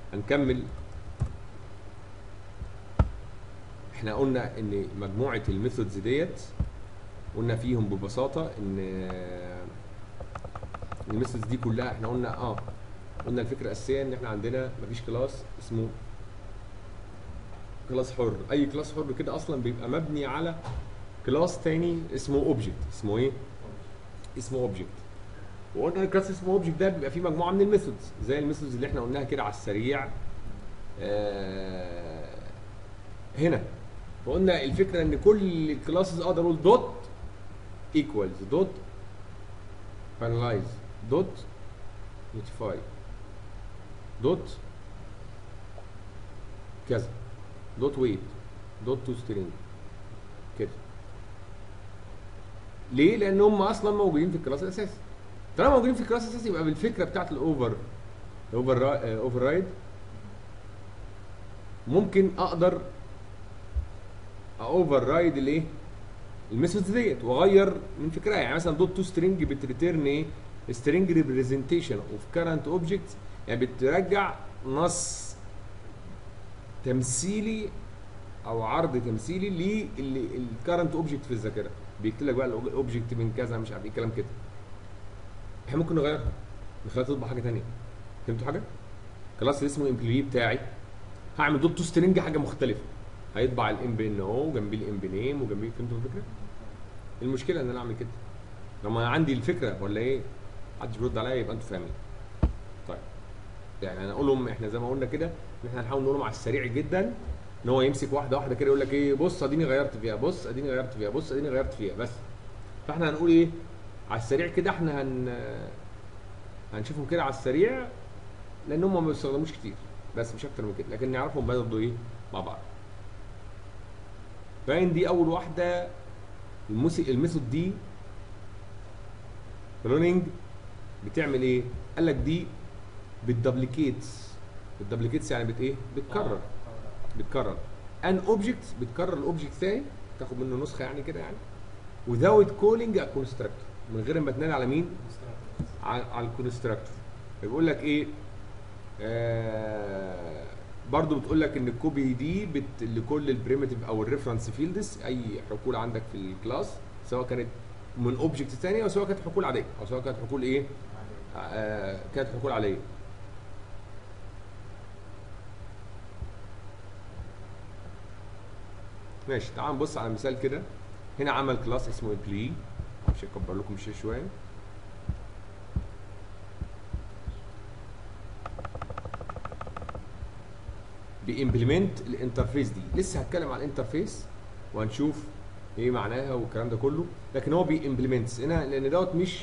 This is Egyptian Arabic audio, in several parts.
هنكمل احنا قلنا ان مجموعه الميثودز ديت قلنا فيهم ببساطه ان الميثودز دي كلها احنا قلنا اه قلنا الفكره الاساسيه ان احنا عندنا مفيش كلاس اسمه كلاس حر اي كلاس حر كده اصلا بيبقى مبني على كلاس تاني اسمه اوبجكت اسمه ايه اسمه اوبجكت وقلنا الكلاس اسمه اوبجكت ده بيبقى فيه مجموعه من الميثودز زي الميثودز اللي احنا قلناها كده على السريع آه هنا وقلنا الفكره ان كل الكلاسز اقدر اقول دوت ايكوالز دوت فانلايز دوت نوتيفاي دوت كذا دوت ويت دوت تو سترينج كده ليه؟ لان هم اصلا موجودين في الكلاس الاساسي طالما موجودين في الكلاس الاساسي يبقى بالفكره بتاعت الاوفر الاوفر اوفر رايد ممكن اقدر اوفر رايد الايه؟ الميثودز ديت واغير من فكرها يعني مثلا دوت تو سترينج بتريتيرن ايه؟ سترينج ريبريزنتيشن اوف كارنت اوبجكت يعني بترجع نص تمثيلي او عرض تمثيلي للكارنت اوبجكت في الذاكره بيكتب لك بقى الاوبجكت من كذا مش عارف ايه كلام كده احنا ممكن نغيرها نخليها تطبع حاجه ثانيه فهمتوا حاجه؟ كلاس اللي اسمه امبلوي بتاعي هعمل دوت تو سترينج حاجه مختلفه هيطبع الام بي ان او وجنبيه الام بي نيم وجنبيه فهمتوا الفكره؟ المشكله ان انا اعمل كده لما عندي الفكره ولا ايه؟ محدش بيرد عليا يبقى انتوا فاهمين طيب يعني انا اقول لهم احنا زي ما قلنا كده ان احنا هنحاول نقول لهم على السريع جدا ان هو يمسك واحده واحده كده يقول لك ايه بص اديني غيرت فيها بص اديني غيرت فيها بص اديني غيرت فيها بس فاحنا هنقول ايه على السريع كده احنا هن هنشوفهم كده على السريع لان هم ما بيستخدموش كتير بس مش اكتر من كده لكن نعرفهم برضه ايه مع بعض فاين دي اول واحده الموسي الميثود دي رونينج بتعمل ايه قال لك دي بتدبليكيتس بتدبليكيتس يعني بت ايه بتكرر بتكرر ان اوبجكت بتكرر الاوبجكت ثاني تاخد منه نسخه يعني كده يعني without calling a constructor من غير ما تنادي على مين على, على الكونستراكتور بيقول لك ايه آه برضو بتقول لك ان الكوبي دي بت لكل البريمتيف او الريفرنس فيلدز اي حقول عندك في الكلاس سواء كانت من اوبجكت ثانيه او سواء كانت حقول عاديه او سواء كانت حقول ايه آه كانت حقول عاديه ماشي تعال نبص على مثال كده هنا عمل كلاس اسمه امبلي مش هكبر لكم الشاشه شويه بيمبلمنت الانترفيس دي لسه هتكلم عن الانترفيس وهنشوف ايه معناها والكلام ده كله لكن هو بيمبلمنتس هنا لان دوت مش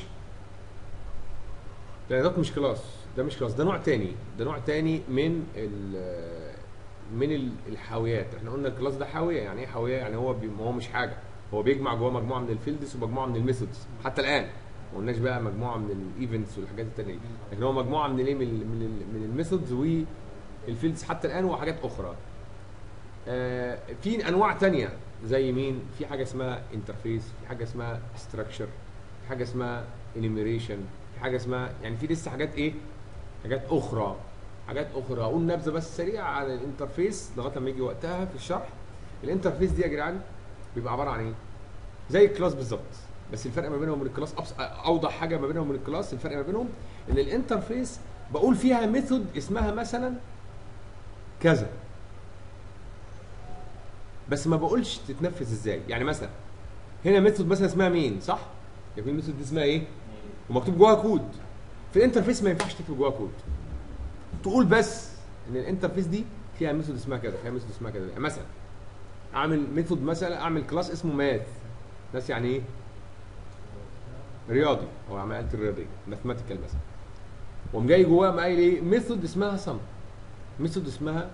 لان دوت مش كلاس ده مش كلاس ده نوع تاني ده نوع تاني من ال من الحاويات احنا قلنا الكلاس ده حاويه يعني ايه حاويه يعني هو بي هو مش حاجه هو بيجمع جواه مجموعه من الفيلدز ومجموعه من الميثودز حتى الان ما قلناش بقى مجموعه من الايفنتس والحاجات التانيه دي لكن هو مجموعه من الايه من ال من, ال من الميثودز والفيلدز حتى الان وحاجات اخرى آه في انواع تانية زي مين في حاجه اسمها انترفيس في حاجه اسمها ستراكشر في حاجه اسمها انيميريشن في حاجه اسمها يعني في لسه حاجات ايه حاجات اخرى حاجات اخرى اقول نبذه بس سريعه عن الانترفيس لغايه لما يجي وقتها في الشرح الانترفيس دي يا جدعان بيبقى عباره عن ايه زي الكلاس بالظبط بس الفرق ما بينهم وبين الكلاس أبس... اوضح حاجه ما بينهم وبين الكلاس الفرق ما بينهم ان الانترفيس بقول فيها ميثود اسمها مثلا كذا بس ما بقولش تتنفذ ازاي يعني مثلا هنا ميثود مثلا اسمها مين صح يعني الميثود دي اسمها ايه ومكتوب جواها كود في الانترفيس ما ينفعش تكتب جواها كود تقول بس ان الانترفيس دي فيها ميثود اسمها كذا فيها ميثود اسمها كذا يعني مثلا اعمل ميثود مثلا اعمل كلاس اسمه ماث ماث يعني ايه رياضي او عمليه الرياضيه ماثيماتيكال مثلا وقوم جاي جواه قايل ايه ميثود اسمها سم ميثود اسمها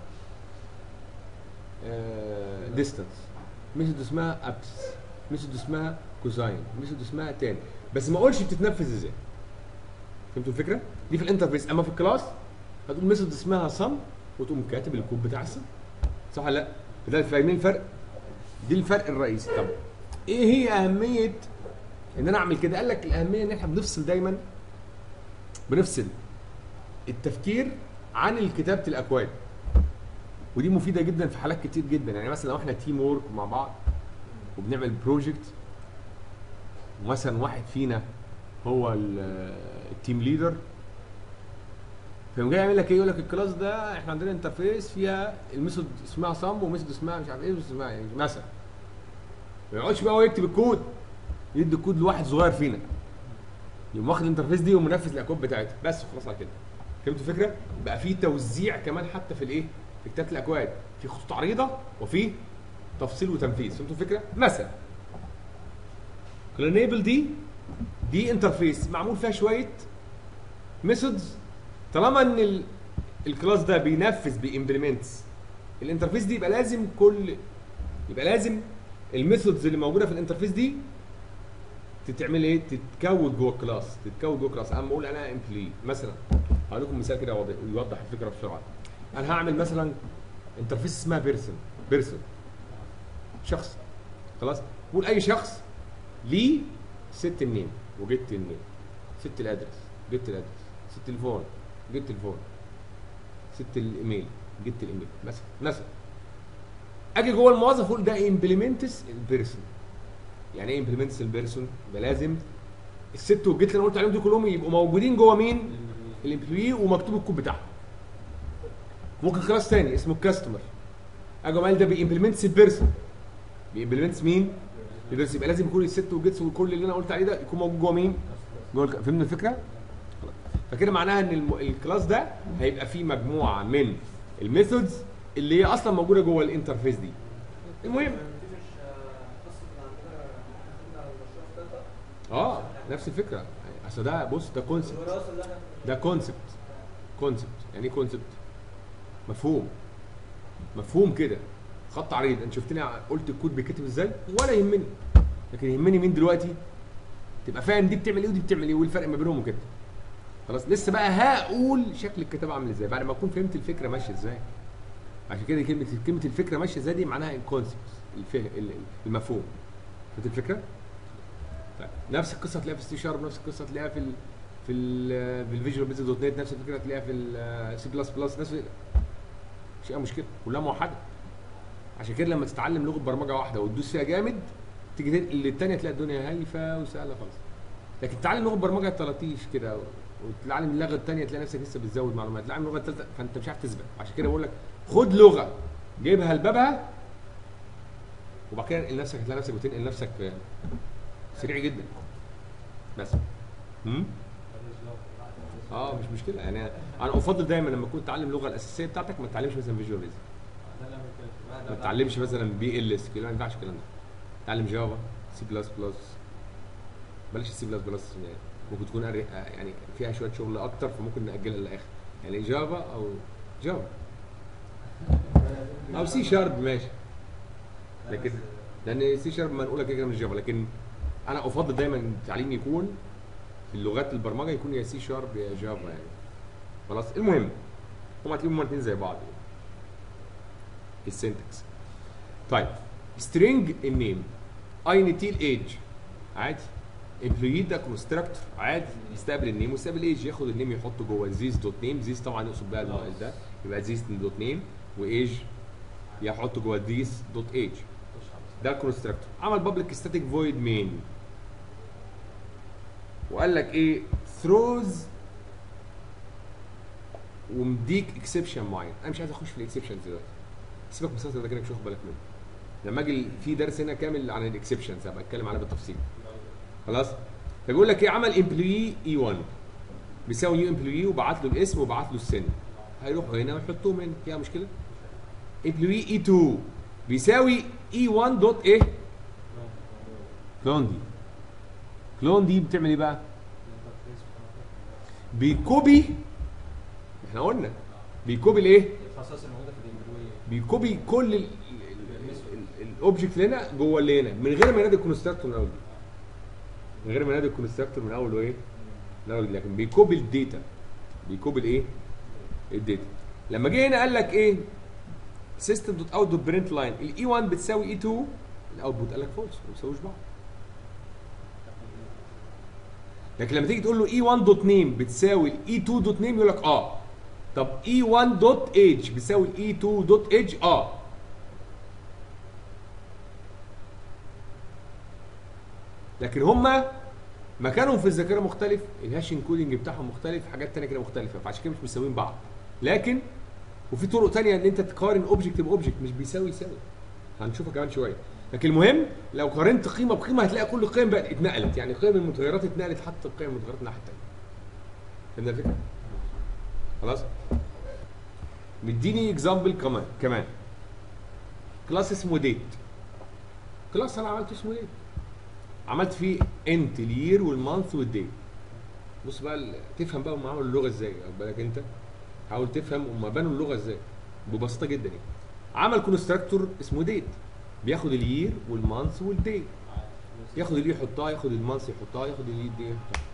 ديستانس ميثود اسمها ابس ميثود اسمها كوزاين ميثود اسمها تاني بس ما اقولش بتتنفذ ازاي فهمتوا الفكره دي في الانترفيس اما في الكلاس هتقول ميثود اسمها سم وتقوم كاتب الكود بتاع السم صح ولا لا ده فاهمين الفرق دي الفرق الرئيسي طب ايه هي اهميه ان انا اعمل كده قال لك الاهميه ان احنا بنفصل دايما بنفصل التفكير عن كتابه الاكواد ودي مفيده جدا في حالات كتير جدا يعني مثلا لو احنا تيم وورك مع بعض وبنعمل بروجكت ومثلا واحد فينا هو ال- التيم ليدر فيقوم جاي يعمل لك ايه يقول لك الكلاس ده احنا عندنا انترفيس فيها الميثود اسمها صم وميثود اسمها مش عارف ايه وميثود اسمها يعني مثلا ما يقعدش بقى هو يكتب الكود يدي الكود لواحد صغير فينا يقوم واخد الانترفيس دي ومنفذ الاكواد بتاعتها بس خلاص على كده فهمتوا الفكره؟ بقى في توزيع كمان حتى في الايه؟ في كتابه الاكواد في خطوط عريضه وفي تفصيل وتنفيذ فهمتوا الفكره؟ مثلا كلينيبل دي دي انترفيس معمول فيها شويه ميثودز طالما ان ال- الكلاس ده بينفذ بيمبلمنتس الانترفيس دي يبقى لازم كل يبقى لازم الميثودز اللي موجوده في الانترفيس دي تتعمل ايه؟ تتكود جوه الكلاس، تتكود جوه الكلاس، اما اقول انا امبلي مثلا هقول لكم مثال كده واضح يوضح الفكره بسرعه. انا هعمل مثلا انترفيس اسمها بيرسون، بيرسون شخص خلاص؟ قول اي شخص ليه ست النيم وجيت النيم ست الادرس جبت الادرس ست التليفون جبت التليفون ست الايميل جبت الايميل مثلا مثلا اجي جوه الموظف اقول ده امبلمنتس البيرسون يعني ايه امبلمنتس البيرسون يبقى لازم الست والجيت اللي انا قلت عليهم دول كلهم يبقوا موجودين جوه مين الامبلوي ومكتوب الكود بتاعهم ممكن كلاس تاني اسمه الكاستمر اجي قال ده بيمبلمنتس البيرسون بيمبلمنتس مين البيرسون يبقى لازم يكون الست والجيتس وكل اللي انا قلت عليه ده يكون موجود جوه مين جوه الك- فهمنا الفكره خلاص. فكده معناها ان الم... الكلاس ده هيبقى فيه مجموعه من الميثودز اللي هي اصلا موجوده جوه الانترفيس دي المهم دي مش قصه اللي عندنا احنا على المشروع في داتا اه نفس الفكره اصل ده بص ده كونسبت الوراثه اللي احنا ده كونسبت كونسبت يعني ايه كونسبت مفهوم مفهوم كده خط عريض انت شفتني قلت الكود بيتكتب ازاي ولا يهمني لكن يهمني مين دلوقتي تبقى فاهم دي بتعمل ايه ودي بتعمل ايه والفرق ما بينهم وكده خلاص لسه بقى هقول شكل الكتابه عامل ازاي بعد ما اكون فهمت الفكره ماشيه ازاي عشان كده كلمه كلمه الفكره ماشيه ازاي دي معناها الكونسبت الفهم المفهوم فهمت الفكره؟ طيب نفس القصه هتلاقيها في السي شارب نفس القصه هتلاقيها في ال في ال في الفيجوال بيزنس دوت نت نفس الفكره هتلاقيها في السي بلس بلس نفس مش اي مشكله كلها موحده عشان كده لما تتعلم لغه برمجه واحده وتدوس فيها جامد تيجي تنقل للثانيه تلاقي الدنيا هايفه وسهله خالص لكن تتعلم لغه برمجه طلاتيش كده وتتعلم اللغه الثانيه تلاقي نفسك لسه بتزود معلومات تتعلم اللغه الثالثه فانت مش عارف تسبق عشان كده بقول لك خد لغه جيبها لبابها وبعد كده انقل نفسك هتلاقي نفسك بتنقل نفسك في سريع جدا بس هم؟ اه مش مشكله يعني انا افضل دايما لما تكون تتعلم اللغه الاساسيه بتاعتك ما تتعلمش مثلا فيجوال بيزك ما تتعلمش مثلا بي ال اس كده ما ينفعش الكلام ده تعلم جافا سي بلس بلس بلاش سي بلس بلس يعني ممكن تكون أري- آه يعني فيها شويه شغل اكتر فممكن ناجلها للاخر يعني جافا او جافا او سي شارب ماشي لكن لان سي شارب منقوله كده كده من جافا لكن انا افضل دايما التعليم يكون في اللغات البرمجه يكون يا سي شارب يا جافا يعني خلاص المهم هما هتلاقيهم هما الاثنين زي بعض يعني. في السنتكس طيب سترينج النيم اي نتيل ايج عادي امبلوي ده كونستراكتور عادي يستقبل النيم ويستقبل ايج ياخد النيم يحطه جوه زيز دوت نيم زيز طبعا يقصد بقى الموديل ده يبقى زيز دوت نيم وايج يحطه جوه ذيس دوت ايج ده الكونستراكتور عمل بابليك ستاتيك فويد مين وقال لك ايه ثروز ومديك اكسبشن معين انا مش عايز اخش في الاكسبشنز دلوقتي سيبك من السطر ده كده مش واخد بالك منه لما اجي في درس هنا كامل عن الاكسبشنز هبقى اتكلم عنها بالتفصيل خلاص فبيقول لك ايه عمل امبلوي اي 1 بيساوي نيو امبلوي وبعت له الاسم وبعت له السن هيروحوا هنا ويحطوهم هنا فيها مشكله امبلوي اي 2 بيساوي اي 1 دوت ايه كلون دي كلون دي بتعمل ايه بقى بيكوبي احنا قلنا بيكوبي الايه الخصائص الموجوده في الامبلوي بيكوبي كل الاوبجكت اللي هنا جوه اللي هنا من غير ما ينادي الكونستراكتور من اول من غير ما ينادي الكونستراكتور من اول وايه من اول لكن بيكوبي الداتا بيكوبي الايه الداتا لما جه هنا قال لك ايه سيستم دوت اوت دوت برنت لاين الاي 1 بتساوي اي 2 الاوتبوت قال لك فولس ما بيساويش بعض لكن لما تيجي تقول له اي 1 دوت نيم بتساوي الاي 2 دوت نيم يقول لك اه طب اي 1 دوت ايج بيساوي اي 2 دوت ايج اه لكن هما مكانهم في الذاكره مختلف الهاش انكودنج بتاعهم مختلف حاجات تانية كده مختلفه فعشان كده مش مساويين بعض لكن وفي طرق تانية ان انت تقارن اوبجكت باوبجكت مش بيساوي يساوي هنشوفها كمان شويه لكن المهم لو قارنت قيمه بقيمه هتلاقي كل القيم بقت اتنقلت يعني قيم المتغيرات اتنقلت حتى قيم المتغيرات الناحيه التانيه فهمنا الفكره؟ خلاص؟ مديني اكزامبل كمان كمان كلاس اسمه ديت كلاس انا عملته اسمه ديت عملت فيه انت الير والمانث والدي بص بقى ال- تفهم بقى هم عملوا اللغه ازاي خد بالك انت حاول تفهم هم بنوا اللغه ازاي ببساطه جدا يعني عمل كونستراكتور اسمه ديت بياخد الير والمانث والدي ياخد الير يحطها ياخد المانث يحطها ياخد الير دي يحطها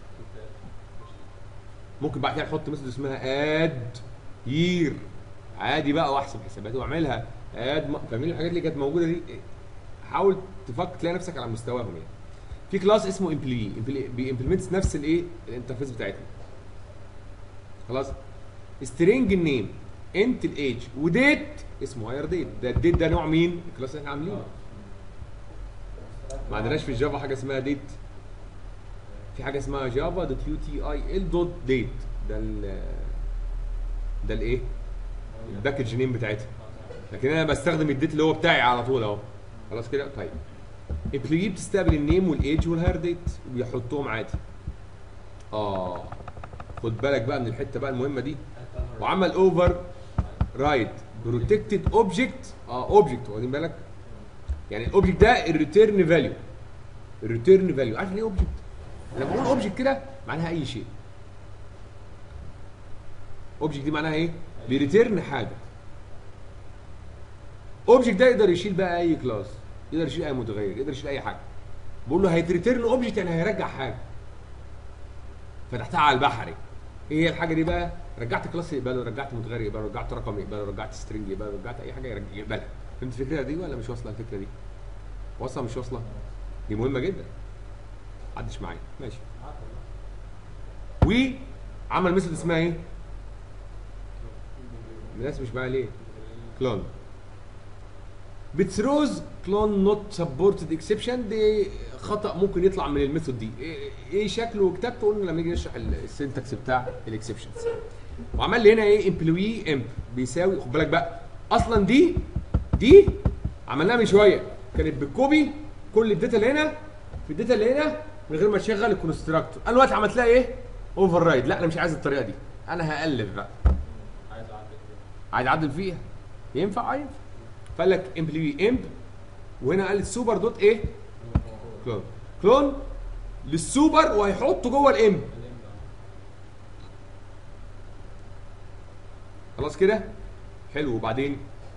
ممكن بعد كده نحط مثل اسمها اد يير عادي بقى واحسب حساباتي واعملها اد م... فاهمين الحاجات اللي كانت موجوده دي حاول تفكر تلاقي نفسك على مستواهم يعني في كلاس اسمه امبلي بيمبلمنتس نفس الايه الانترفيس بتاعتنا خلاص سترينج النيم انت الايج وديت اسمه هاير ديت ده الديت ده نوع مين الكلاس اللي احنا عاملينه ما عندناش في الجافا حاجه اسمها ديت في حاجه اسمها جافا دوت يو تي اي ال دوت ديت ده ال ده الايه الباكج نيم بتاعتها لكن انا بستخدم الديت اللي هو بتاعي على طول اهو خلاص كده طيب امبلوي بتستقبل النيم والايج والهاير ديت وبيحطهم عادي اه خد بالك بقى من الحته بقى المهمه دي وعمل اوفر رايد بروتكتد اوبجكت اه اوبجكت واخدين بالك يعني الاوبجكت ده الريتيرن فاليو الريتيرن فاليو عارف ليه اوبجكت لما بقول اوبجكت كده معناها اي شيء اوبجكت دي معناها ايه بيريتيرن حاجه اوبجكت ده يقدر يشيل بقى اي كلاس يقدر يشيل اي متغير يقدر يشيل اي حاجه بقول له هيتريتيرن اوبجكت يعني هيرجع حاجه فتحتها على البحري ايه هي الحاجه دي بقى رجعت كلاس يقبله رجعت متغير يقبله رجعت رقم يقبله رجعت سترينج يقبله رجعت اي حاجه يرج- يقبلها فهمت الفكره دي ولا مش واصله الفكره دي واصله مش واصله دي مهمه جدا عدش معايا ماشي وعمل مثل اسمها ايه الناس مش معايا ليه كلون بتثروز كلون نوت سبورتد اكسبشن دي خطا ممكن يطلع من الميثود دي ايه إيه شكله وكتابته قلنا لما نيجي نشرح السنتكس بتاع الاكسبشنز وعمل لي هنا ايه امبلوي امب بيساوي خد بالك بقى اصلا دي دي عملناها من شويه كانت بالكوبي كل الداتا اللي هنا في الداتا اللي هنا من غير ما تشغل الكونستراكتور انا دلوقتي عملت لها ايه اوفر رايد لا انا مش عايز الطريقه دي انا هالف بقى عايز اعدل كده عايز اعدل فيها ينفع اه ينفع فقال لك امبلوي امب وهنا قال السوبر دوت ايه كلون كلون للسوبر وهيحطه جوه الامب خلاص كده حلو وبعدين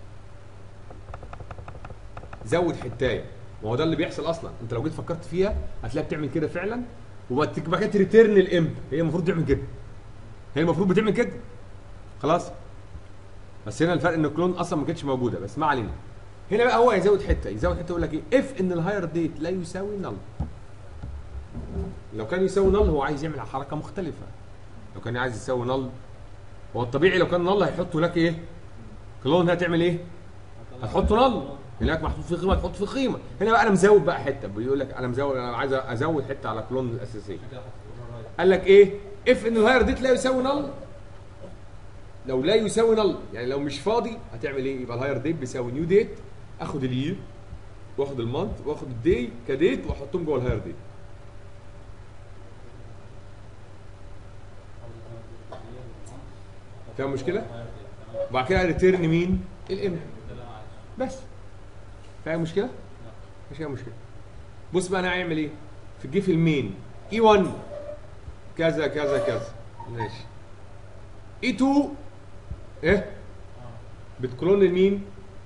زود حتايه ما هو ده اللي بيحصل اصلا انت لو جيت فكرت فيها هتلاقيها بتعمل كده فعلا وبعد كده تريتيرن الامب هي المفروض تعمل كده هي المفروض بتعمل كده خلاص بس هنا الفرق ان الكلون اصلا ما كانتش موجوده بس ما علينا هنا بقى هو يزود حته يزود حته يقول لك ايه اف ان الهاير ديت لا يساوي نل لو كان يساوي نل هو عايز يعمل حركه مختلفه لو كان عايز يساوي نل هو الطبيعي لو كان نل هيحطوا لك ايه كلون هتعمل ايه هتحطه نل هناك محطوط فيه قيمه تحط فيه قيمه هنا بقى انا مزود بقى حته بيقول لك انا مزود انا عايز ازود حته على كلون الاساسيه كده حط اوفر رايت قال لك ايه اف ان الهاير ديت لا يساوي نل لو لا يساوي نل يعني لو مش فاضي هتعمل ايه يبقى الهاير ديت بيساوي نيو ديت اخد الير واخد المانث واخد الدي كديت واحطهم جوه الهاير ديت فاهم مشكله وبعد كده ريتيرن مين الام بس فاهم مشكله مش فيها مشكله بص بقى انا هعمل ايه في جه في المين اي 1 كذا كذا كذا ماشي اي 2 ايه بتكلون لمين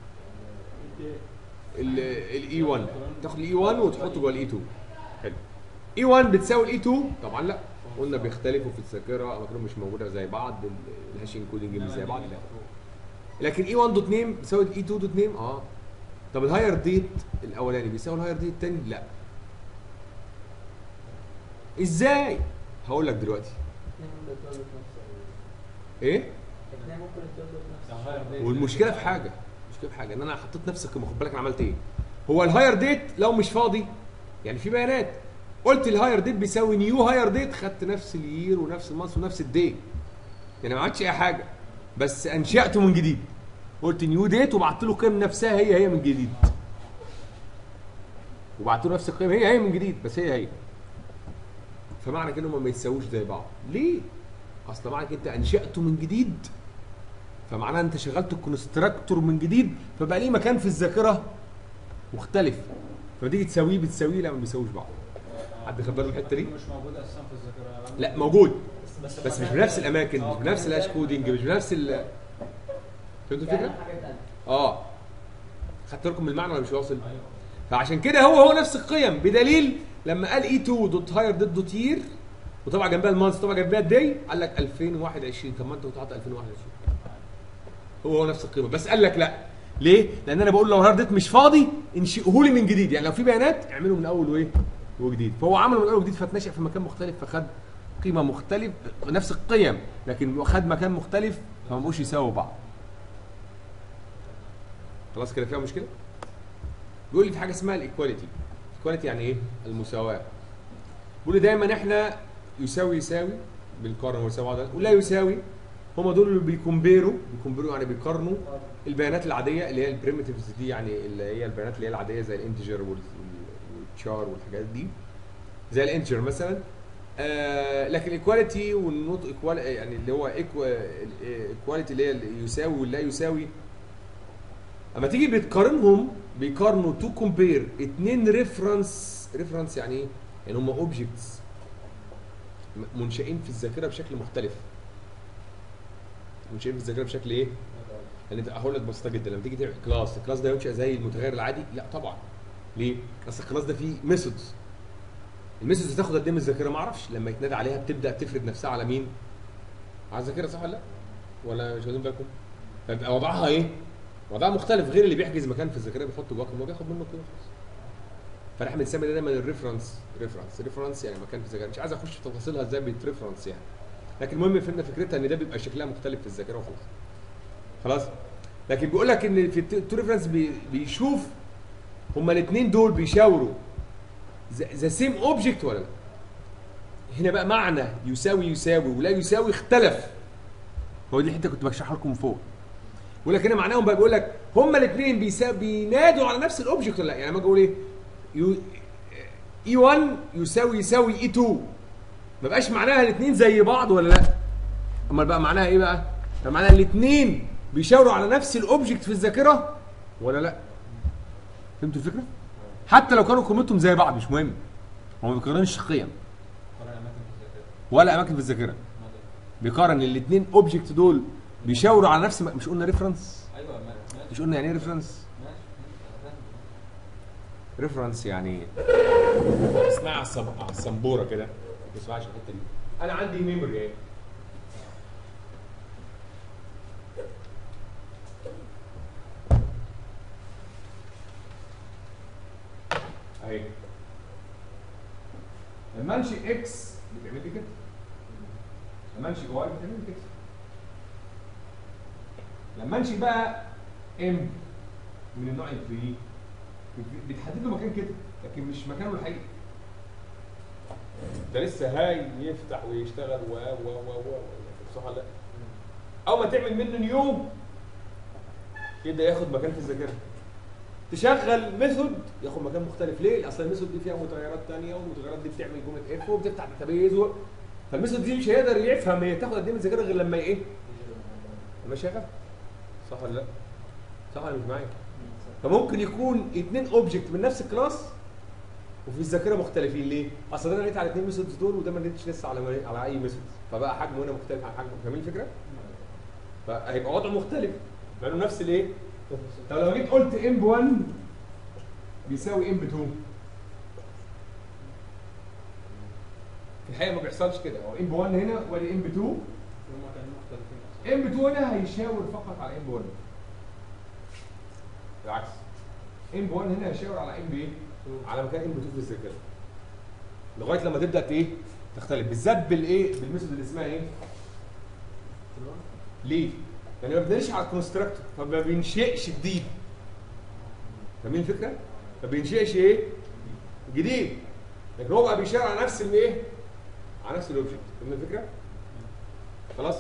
الاي 1 تاخد الاي 1 وتحطه جوه الاي 2 حلو اي 1 بتساوي الاي 2 طبعا لا قلنا بيختلفوا في الذاكره اماكنهم مش موجوده زي بعض ال- الهاشين كودنج مش زي بعض لا لكن اي 1 دوت نيم بيساوي الاي 2 دوت نيم اه طب الهاير ديت الاولاني بيساوي الهاير ديت الثاني لا ازاي هقول لك دلوقتي ايه الاثنين ممكن يتولدوا بنفس ده higher الشهر. date. والمشكله في حاجه المشكله في حاجه ان انا حطيت نفس القيمه خد بالك انا عملت ايه هو الهاير ديت لو مش فاضي يعني في بيانات قلت الهاير ديت بيساوي نيو هاير ديت خدت نفس اليير ونفس المانث ونفس الدي يعني ما عملتش اي حاجه بس انشاته من جديد قلت نيو ديت وبعت له القيم نفسها هي هي من جديد وبعت له نفس القيم هي هي من جديد بس هي هي فمعنى كده هم ما يتساووش زي بعض ليه اصل معنى كده انت انشاته من جديد فمعناها انت شغلت الكونستراكتور من جديد فبقى ليه مكان في الذاكره مختلف فلما تيجي تساويه بتساويه لا ما بيساويش بعض حد خد باله من الحته دي مش موجود اساسا في الذاكره لا موجود بس مش بنفس الاماكن مش بنفس الهاش كودنج مش بنفس ال فهمتوا يعني الفكره؟ حاجه ثانيه اه خدت لكم من المعنى ولا مش واصل؟ ايوه فعشان كده هو هو نفس القيم بدليل لما قال اي 2 دوت هاير دوت دوت يير وطبعا جنبها المانث طبعا جنبها الدي قال لك 2021 طب ما انت كنت حاطط 2021 هو هو نفس القيمه بس قال لك لا ليه؟ لان انا بقول لو الهارد ديت مش فاضي انشئه لي من جديد يعني لو في بيانات اعمله من اول وايه؟ وجديد فهو عمله من اول وجديد فاتنشأ في مكان مختلف فخد قيمه مختلف نفس القيم لكن خد مكان مختلف فما بقوش يساووا بعض خلاص كده فيها مشكله؟ بيقول لي في حاجه اسمها الايكواليتي الايكواليتي يعني ايه المساواه بيقول لي دايما احنا يساوي يساوي بنقارن ويساوي بعض ولا يساوي هم دول اللي بيكمبيروا بيكمبيروا يعني بيقارنوا البيانات العاديه اللي هي البريمتيفز دي يعني اللي هي البيانات اللي هي العاديه زي الانتجر والتشار والحاجات دي زي الانتجر مثلا آه لكن الايكواليتي والنوت ايكوال يعني اللي هو ايكواليتي اللي هي اللي يساوي واللا يساوي اما تيجي بتقارنهم بيقارنوا تو كومبير اتنين ريفرنس ريفرنس يعني ايه؟ يعني هم اوبجكتس منشئين في الذاكره بشكل مختلف منشئين في الذاكره بشكل ايه؟ يعني انت هقول لك بسيطه جدا لما تيجي تعمل كلاس الكلاس ده ينشأ زي المتغير العادي؟ لا طبعا ليه؟ اصل الكلاس ده فيه ميثودز الميثودز هتاخد قد ايه من الذاكره ما اعرفش لما يتنادى عليها بتبدا تفرد نفسها على مين؟ على الذاكره صح ولا لا؟ ولا مش واخدين بالكم؟ فيبقى وضعها ايه؟ وضعها مختلف غير اللي بيحجز مكان في الذاكره بيحط جواه قيمه بياخد منه قيمه خلاص فاحنا بنسمي ده دايما الريفرنس ريفرنس ريفرنس يعني مكان في الذاكره مش عايز اخش في تفاصيلها ازاي بيتريفرنس يعني لكن المهم فهمنا فكرتها ان ده بيبقى شكلها مختلف في الذاكره وخلاص خلاص لكن بيقول لك ان في التو ريفرنس بي بيشوف هما الاثنين دول بيشاوروا ذا سيم اوبجكت ولا لا هنا بقى معنى يساوي يساوي ولا يساوي اختلف هو دي الحته كنت بشرحها لكم من فوق بيقول لك هنا معناهم بقى بيقول لك هما الاثنين بينادوا على نفس الاوبجكت ولا لا يعني لما اجي اقول ايه يو اي 1 يساوي يساوي اي 2 ما بقاش معناها الاثنين زي بعض ولا لا امال بقى معناها ايه بقى بقى معناها الاثنين بيشاوروا على نفس الاوبجكت في الذاكره ولا لا فهمتوا الفكره حتى لو كانوا قيمتهم زي بعض مش مهم هو ما بيقارنش قيم ولا اماكن في الذاكره ولا اماكن في الذاكره ماضي. بيقارن الاثنين اوبجكت دول بيشاوروا على نفس مش قلنا ريفرنس ايوه ما- ماشي مش قلنا يعني ايه ريفرنس ماشي ماشي أنا فاهم. ريفرنس يعني اسمها على الصب- على السبوره كده ما تسمعش الحته دي انا عندي ميموري اهي اهي لما انشئ اكس بتعمل لي كده لما انشئ واي بتعمل لي كده لما انشئ بقى ام من النوع الفري بتحدد له مكان كده لكن مش مكانه الحقيقي ده لسه هاي يفتح ويشتغل و و و و صح ولا لا؟ اول ما تعمل منه نيو يبدا ياخد مكان في الذاكره تشغل ميثود ياخد مكان مختلف ليه؟ اصل الميثود دي فيها متغيرات ثانيه والمتغيرات دي بتعمل جمله اف وبتفتح داتابيز و... فالميثود دي مش هيقدر يفهم هي تاخد قد ايه من الذاكره غير لما ايه؟ لما يشغل صح ولا لا؟ صح ولا مش معايا؟ فممكن يكون اثنين اوبجكت من نفس الكلاس وفي الذاكره مختلفين ليه؟ اصل ده انا لقيت على اثنين ميثودز دول وده ما لقيتش لسه على على اي ميثود فبقى حجمه هنا مختلف عن حجمه فاهمين الفكره؟ فهيبقى وضعه مختلف مع انه نفس الايه؟ طب لو جيت قلت ام ب 1 بيساوي ام ب 2 في الحقيقه ما بيحصلش كده هو ام ب 1 هنا ولا ام ب 2 هما كانوا مختلفين اصلا ام ب 2 هنا هيشاور فقط على ام ب 1 بالعكس ام ب 1 هنا هيشاور على ام ب ايه؟ على مكان ام ب 2 في الذاكره لغايه لما تبدا ايه؟ تختلف بالذات بالايه؟ بالميثود اللي اسمها ايه؟ ليه؟ لان ما بنبنيش على الكونستراكتور فما بينشئش جديد فاهمين الفكره؟ ما بينشئش ايه؟ جديد لكن هو بقى بيشتغل على نفس الايه؟ على نفس الاوبجكت فاهمين الفكره؟ خلاص؟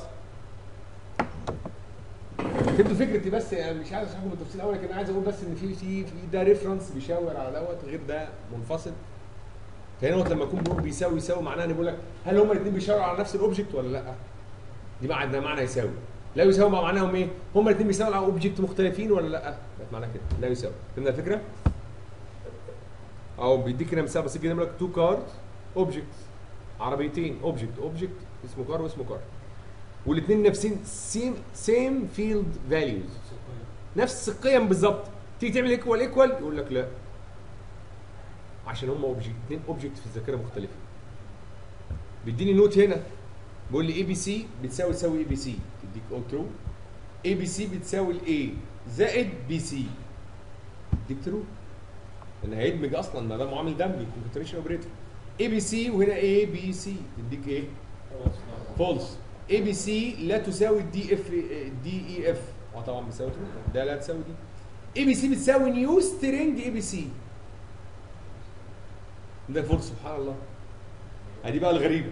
فهمتوا فكرتي بس يعني مش عايز اشرحكم بالتفصيل قوي لكن عايز اقول بس ان في في في ده ريفرنس بيشاور على دوت غير ده منفصل فهنا وقت لما يكون بيقول بيساوي يساوي معناه ان بيقول لك هل هما الاثنين بيشاوروا على نفس الاوبجكت ولا لا؟ دي معنى ده معنى يساوي لا يساوي مع معناهم ايه؟ هما الاثنين بيساووا على اوبجكت مختلفين ولا لا؟ ده معناه كده لا يساوي فهمنا الفكره؟ او بيديك هنا مثال بسيط جدا يقول لك تو كارز اوبجكت عربيتين اوبجكت اوبجكت اسمه كار واسمه كار والاثنين نفسين سيم سيم فيلد فاليوز نفس القيم بالظبط تيجي تعمل ايكوال ايكوال يقول لك لا عشان هم اوبجكت اثنين اوبجكت في الذاكره مختلفين بيديني نوت هنا بيقول لي اي بي سي بتساوي تساوي اي بي سي تديك او ترو اي بي سي بتساوي الاي زائد بي سي تديك ترو لان هيدمج اصلا ما ده معامل دمجي كونكتريشن اوبريتور اي بي سي وهنا اي بي سي تديك ايه؟ فولس اي بي سي لا تساوي دي اف دي اي اف اه طبعا بتساوي ترو ده لا تساوي دي اي بي سي بتساوي نيو سترينج اي بي سي ده فولس سبحان الله ادي بقى الغريبه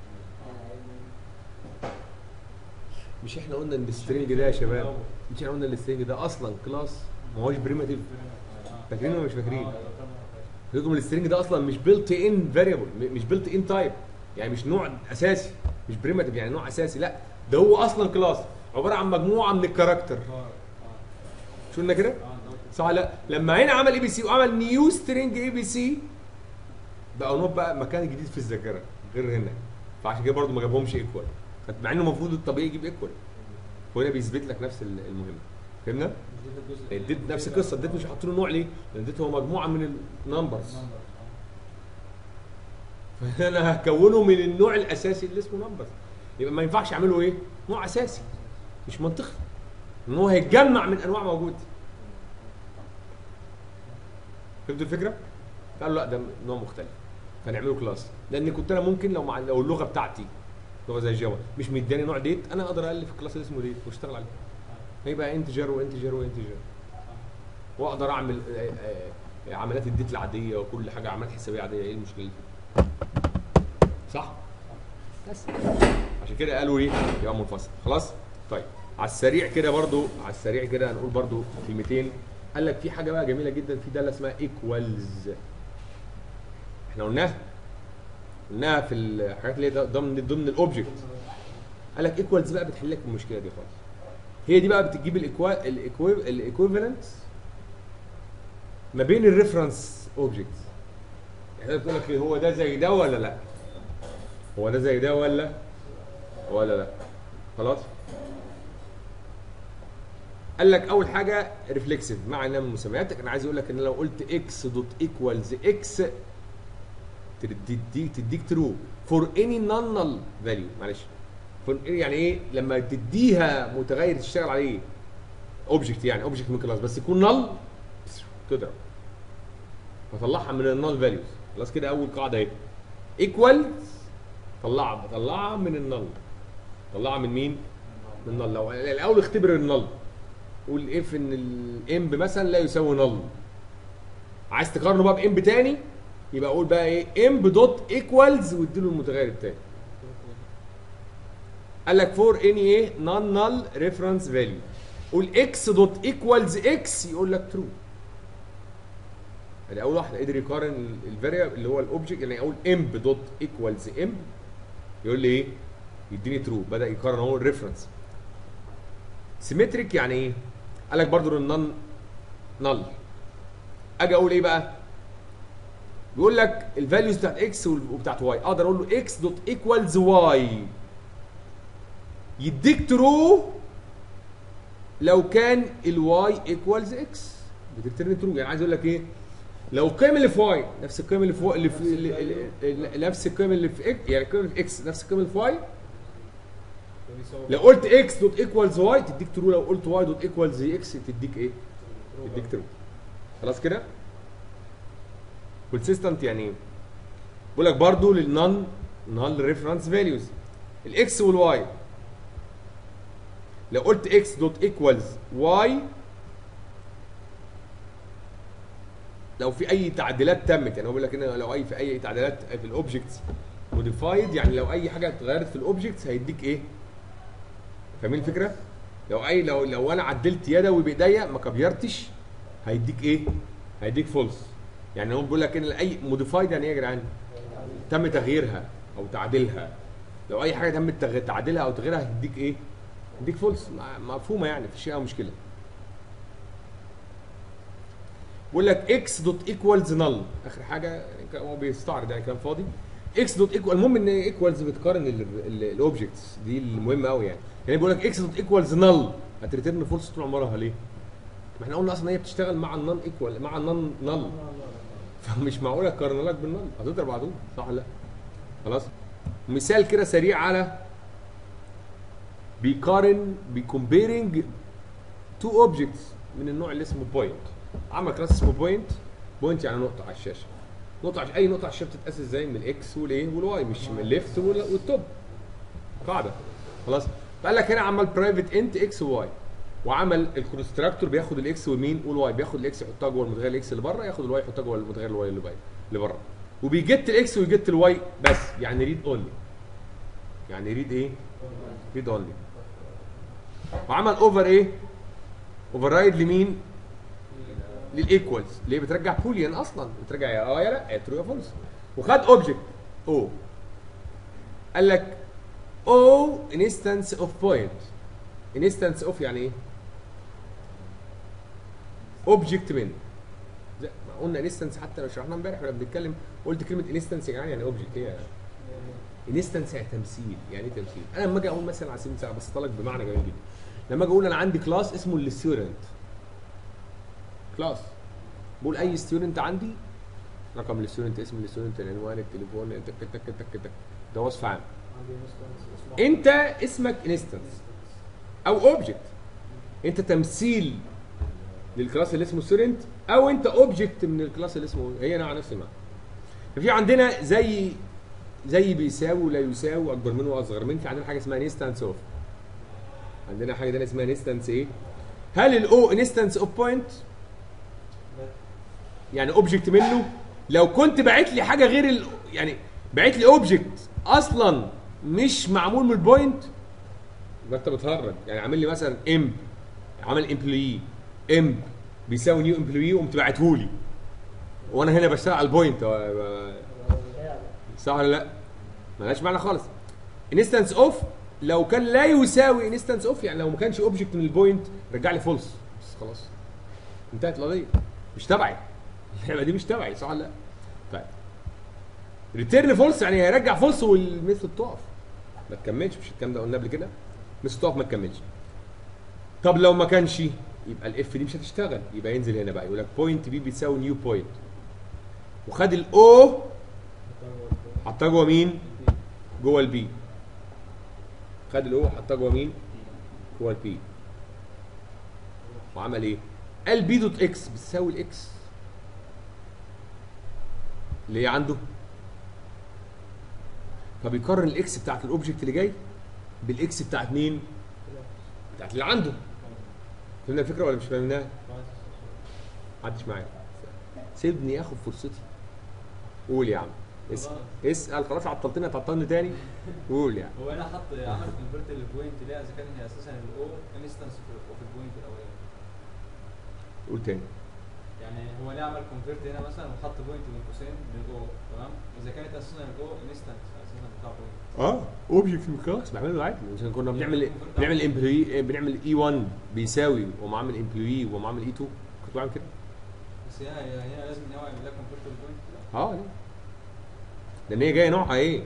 مش احنا قلنا ان السترينج ده يا شباب مش احنا قلنا السترينج ده اصلا كلاس ما هوش بريمتيف فاكرين ولا مش فاكرين؟ لكم السترينج ده اصلا مش بيلت ان فاريبل مش بيلت ان تايب يعني مش نوع اساسي مش بريمتيف يعني نوع اساسي لا ده هو اصلا كلاس عباره عن مجموعه من الكاركتر شو قلنا كده؟ صح لا لما هنا عمل اي بي سي وعمل نيو سترينج اي بي سي بقى نوت بقى مكان جديد في الذاكره غير هنا فعشان كده برضه ما جابهمش ايكوال مع انه المفروض الطبيعي يجيب ايكوال وهنا بيثبت لك نفس المهمه فهمنا؟ اديت نفس القصه اديت مش حاطين له نوع ليه؟ لان اديت هو مجموعه من النمبرز فانا هكونه من النوع الاساسي اللي اسمه نمبرز يبقى ما ينفعش اعمله ايه؟ نوع اساسي مش منطقي ان هو هيتجمع من انواع موجوده فهمتوا الفكره؟ قالوا لا ده نوع مختلف فنعمله كلاس لان كنت انا ممكن لو مع لو اللغه بتاعتي لغه زي الجافا مش مداني نوع ديت انا اقدر الف الكلاس اللي اسمه ديت واشتغل عليه هيبقى انتجر وانتجر وانتجر واقدر اعمل آه، آه، عمليات الديت العاديه وكل حاجه عمليات حسابيه عاديه ايه المشكله اللي فيها؟ صح بس عشان كده قالوا ايه يبقى منفصل خلاص طيب على السريع كده برضو على السريع كده هنقول برضو كلمتين قال لك في حاجه بقى جميله جدا في داله اسمها ايكوالز احنا قلناها قلناها في الحاجات اللي هي ضمن ضمن الاوبجكت قال لك ايكوالز بقى بتحل لك المشكله دي خالص هي دي بقى بتجيب الايكويفالنت ما بين الريفرنس اوبجكت يعني بتقول لك هو ده زي ده ولا لا هو ده زي ده ولا ولا لا خلاص قال لك اول حاجه ريفلكسيف مع انها من مسمياتك انا عايز اقول لك ان لو قلت اكس دوت ايكوالز اكس تديك تديك ترو فور اني نون نل فاليو معلش for يعني ايه لما تديها متغير تشتغل عليه اوبجكت يعني اوبجكت من كلاس بس يكون نل تضرب فطلعها من النل فاليوز خلاص كده اول قاعده اهي ايكوال طلعها طلعها من النل طلعها من مين؟ من النل لو الاول اختبر النل قول اف ان الامب مثلا لا يساوي نل عايز تقارنه بقى بامب تاني يبقى اقول بقى ايه امب دوت ايكوالز واديله المتغير التاني قال لك فور اني ايه نون نل ريفرنس فاليو قول اكس دوت ايكوالز اكس يقول لك ترو يعني اول واحد قدر يقارن الفاريبل اللي هو الاوبجكت يعني اقول امب دوت ايكوالز امب يقول لي ايه يديني ترو بدا يقارن اهو الريفرنس سيمتريك يعني ايه قال لك برضو النون نل اجي اقول ايه بقى بيقول لك الفاليوز بتاعت اكس وبتاعت واي اقدر اقول له اكس دوت ايكوالز واي يديك ترو لو كان الواي ايكوالز اكس بترترن ترو يعني عايز اقول لك ايه لو القيم اللي في واي نفس القيم اللي في اللي في اللي- اللي- نفس القيم اللي في اكس يعني القيم اللي في اكس نفس القيم اللي في واي لو قلت اكس دوت ايكوالز واي تديك ترو لو قلت واي دوت ايكوالز اكس تديك ايه؟ تديك ترو خلاص كده؟ كونسيستنت يعني ايه؟ بقول لك برضه للنون نون ريفرنس فاليوز الاكس والواي لو قلت اكس دوت ايكوالز واي لو في اي تعديلات تمت يعني هو بيقول لك ان لو اي في اي تعديلات في الاوبجكتس موديفايد يعني لو اي حاجه اتغيرت في الاوبجكتس هيديك ايه فاهمين الفكره لو اي لو لو انا عدلت يدوي بايديا ما كبيرتش هيديك ايه هيديك فولس يعني هو بيقول لك ان اي موديفايد يعني ايه يا جدعان تم تغييرها او تعديلها لو اي حاجه تم تغ- تعديلها او تغييرها هيديك ايه هيديك فولس مفهومه يعني مفيش اي مشكله بيقول لك اكس دوت ايكوالز نل اخر حاجه يعني هو بيستعرض يعني كلام فاضي اكس دوت ايكوال المهم ان ايكوالز بتقارن الاوبجكتس دي المهم قوي يعني يعني بيقول لك اكس دوت ايكوالز نل هتريترن فولس طول عمرها ليه؟ ما احنا قلنا اصلا هي بتشتغل مع النون ايكوال مع النون نل فمش معقوله تقارن لك بالنل هتضرب على طول صح ولا لا؟ خلاص مثال كده سريع على بيقارن بيكومبيرنج تو اوبجكتس من النوع اللي اسمه بوينت عمل كلاس اسمه بوينت بوينت يعني نقطه على الشاشه نقطه عش... اي نقطه على الشاشه بتتقاس ازاي من الاكس والايه والواي مش من الليفت وال- والتوب قاعده خلاص فقال لك هنا عمل برايفت انت اكس وواي وعمل الكونستراكتور بياخد الاكس والمين والواي بياخد الاكس يحطها جوه المتغير الاكس اللي بره ياخد الواي يحطها جوه المتغير الواي اللي بره اللي بره وبيجت الاكس ويجت الواي بس يعني ريد اونلي يعني ريد ايه ريد اونلي وعمل اوفر ايه اوفر رايد لمين للايكوالز ليه بترجع بوليان اصلا بترجع يا اه يا لا يا ترو يا فولس وخد اوبجكت او قال لك او انستنس اوف بوينت انستنس اوف يعني ايه اوبجكت من زي ما قلنا انستنس حتى لو شرحنا امبارح واحنا بنتكلم قلت كلمه انستنس يعني يعني اوبجكت هي انستنس يعني تمثيل يعني ايه تمثيل انا لما اجي اقول مثلا على سبيل المثال بسطها لك بمعنى جميل جدا لما اجي اقول انا عندي كلاس اسمه الستودنت كلاس بقول اي ستودنت عندي رقم الستودنت اسم الستودنت العنوان التليفون تك تك تك تك تك ده وصف عام عندي instance اسمه انت اسمك انستنس او اوبجكت انت تمثيل للكلاس اللي اسمه ستودنت او انت اوبجكت من الكلاس اللي اسمه هي نوع نفس المعنى ففي عندنا زي زي بيساوي ولا يساوي اكبر منه واصغر منه في عندنا حاجه اسمها انستنس اوف عندنا حاجه تانية اسمها انستنس ايه هل الاو انستنس اوف بوينت يعني اوبجكت منه لو كنت باعت لي حاجه غير ال... يعني باعت لي اوبجكت اصلا مش معمول من البوينت يبقى انت بتهرج يعني عامل لي مثلا ام عمل امبلوي ام بيساوي نيو امبلوي وقمت باعته لي وانا هنا بشتغل على البوينت و- صح ولا لا؟ ملهاش معنى خالص انستنس اوف لو كان لا يساوي انستنس اوف يعني لو ما كانش اوبجكت من البوينت رجع لي فولس بس خلاص انتهت القضيه مش تبعي اللعبه دي مش تبعي صح ولا لا؟ طيب ريتيرن فولس يعني هيرجع فولس والميثود تقف ما تكملش مش الكلام ده قلنا قبل كده ميثود تقف ما تكملش طب لو ما كانش يبقى الاف دي مش هتشتغل يبقى ينزل هنا بقى يقول لك بوينت بي بتساوي نيو بوينت وخد الاو حطها جوه مين؟ جوه البي خد الاو حطها جوه مين؟ جوه البي وعمل ايه؟ قال بي دوت اكس بتساوي الاكس اللي هي عنده فبيقارن الاكس بتاعت الاوبجكت اللي جاي بالاكس بتاعت مين؟ بتاعت اللي عنده فهمنا الفكره ولا مش فاهمينها؟ محدش معايا سيبني اخد فرصتي قول يا عم اسال اسال خلاص عطلتني هتعطلني تاني قول يعني هو هنا حط عمل كونفرت للبوينت ليه اذا كان هي اساسا الاو انستنس اوف البوينت الاولاني قول تاني يعني هو ليه عمل كونفرت هنا مثلا وحط بوينت بين قوسين للاو تمام اذا كانت اساسا الاو انستنس اساسا بتاع بوينت اه اوبجكت من كلاس بعمله عادي عشان كنا بنعمل بنعمل امبلوي بنعمل اي 1 بيساوي وما عامل امبلوي وما عامل اي 2 كنت بعمل كده بس هي هي هنا لازم ان هو يعمل لها كونفرت للبوينت لا اه ليه؟ لان هي جايه نوعها ايه؟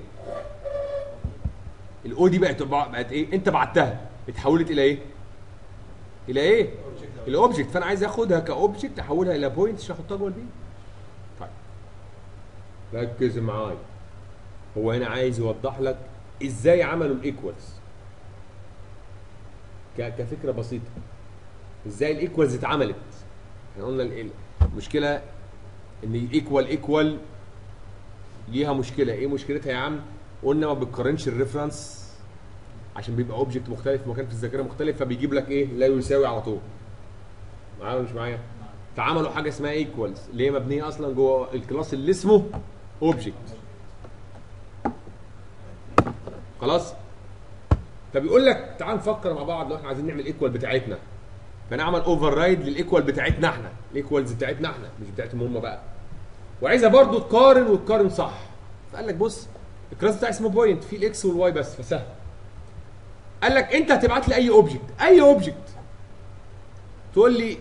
الاو دي بقت بقت ايه؟ انت بعتها اتحولت الى ايه؟ الى ايه؟ الاوبجكت فانا عايز اخدها كاوبجكت احولها الى بوينت عشان احطها جوه البي طيب ركز معايا هو هنا عايز يوضح لك ازاي عملوا الايكوالز ك- كفكره بسيطه ازاي الايكوالز اتعملت احنا قلنا ال- المشكله ان ايكوال ايكوال ليها مشكله ايه مشكلتها يا عم قلنا ما بتقارنش الريفرنس عشان بيبقى اوبجكت مختلف في مكان في الذاكره مختلف فبيجيب لك ايه لا يساوي على طول معايا ولا مش معايا فعملوا حاجه اسمها ايكوالز اللي هي مبنيه اصلا جوه الكلاس اللي اسمه اوبجكت خلاص فبيقول لك تعال نفكر مع بعض لو احنا عايزين نعمل ايكوال بتاعتنا فنعمل اوفر رايد للايكوال بتاعتنا احنا الايكوالز بتاعتنا احنا مش بتاعتهم هم بقى وعايزها برضو تقارن وتقارن صح فقال لك بص الكلاس بتاعي اسمه بوينت فيه الاكس والواي بس فسهل قال لك انت هتبعت لي اي اوبجكت اي اوبجكت تقول لي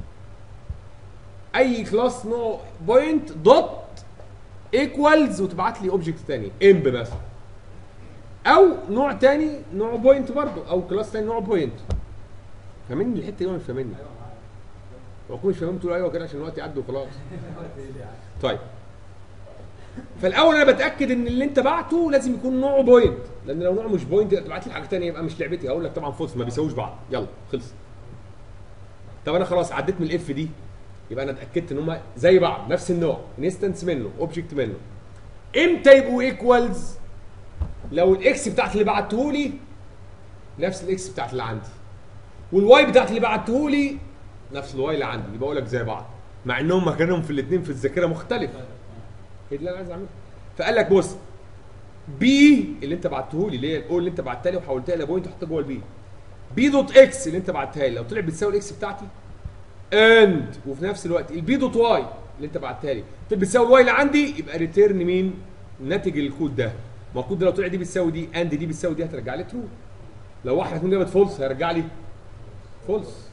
اي كلاس نوع بوينت دوت ايكوالز وتبعت لي اوبجكت تاني امب مثلا او نوع تاني نوع بوينت برضه او كلاس تاني نوع بوينت فاهمني الحته دي ولا مش فاهمني؟ لو كنت مش فاهمين تقول ايوه كده عشان الوقت يعدي وخلاص طيب فالاول انا بتاكد ان اللي انت بعته لازم يكون نوعه بوينت لان لو نوعه مش بوينت تبعت لي حاجه ثانيه يبقى مش لعبتي هقول لك طبعا فولس ما بيساووش بعض يلا خلص طب انا خلاص عديت من الاف دي يبقى انا اتاكدت ان هم زي بعض نفس النوع انستنس منه اوبجكت منه امتى يبقوا ايكوالز لو الاكس بتاعت اللي بعته لي نفس الاكس بتاعت اللي عندي والواي بتاعت اللي بعته لي نفس الواي اللي عندي يبقى اقول لك زي بعض مع انهم مكانهم في الاثنين في الذاكره مختلف هي دي اللي انا عايز اعملها فقال لك بص بي اللي انت بعته لي اللي هي الاو اللي انت بعتها لي وحولتها الى بوينت وحطيتها جوه البي بي دوت اكس اللي انت بعتها لي لو طلعت بتساوي الاكس بتاعتي اند وفي نفس الوقت البي دوت واي اللي انت بعتها لي طلعت بتساوي الواي اللي عندي يبقى ريتيرن مين ناتج الكود ده ما الكود ده لو طلع دي بتساوي دي اند دي بتساوي دي هترجع لي ترو لو واحده تكون جابت فولس هيرجع لي فولس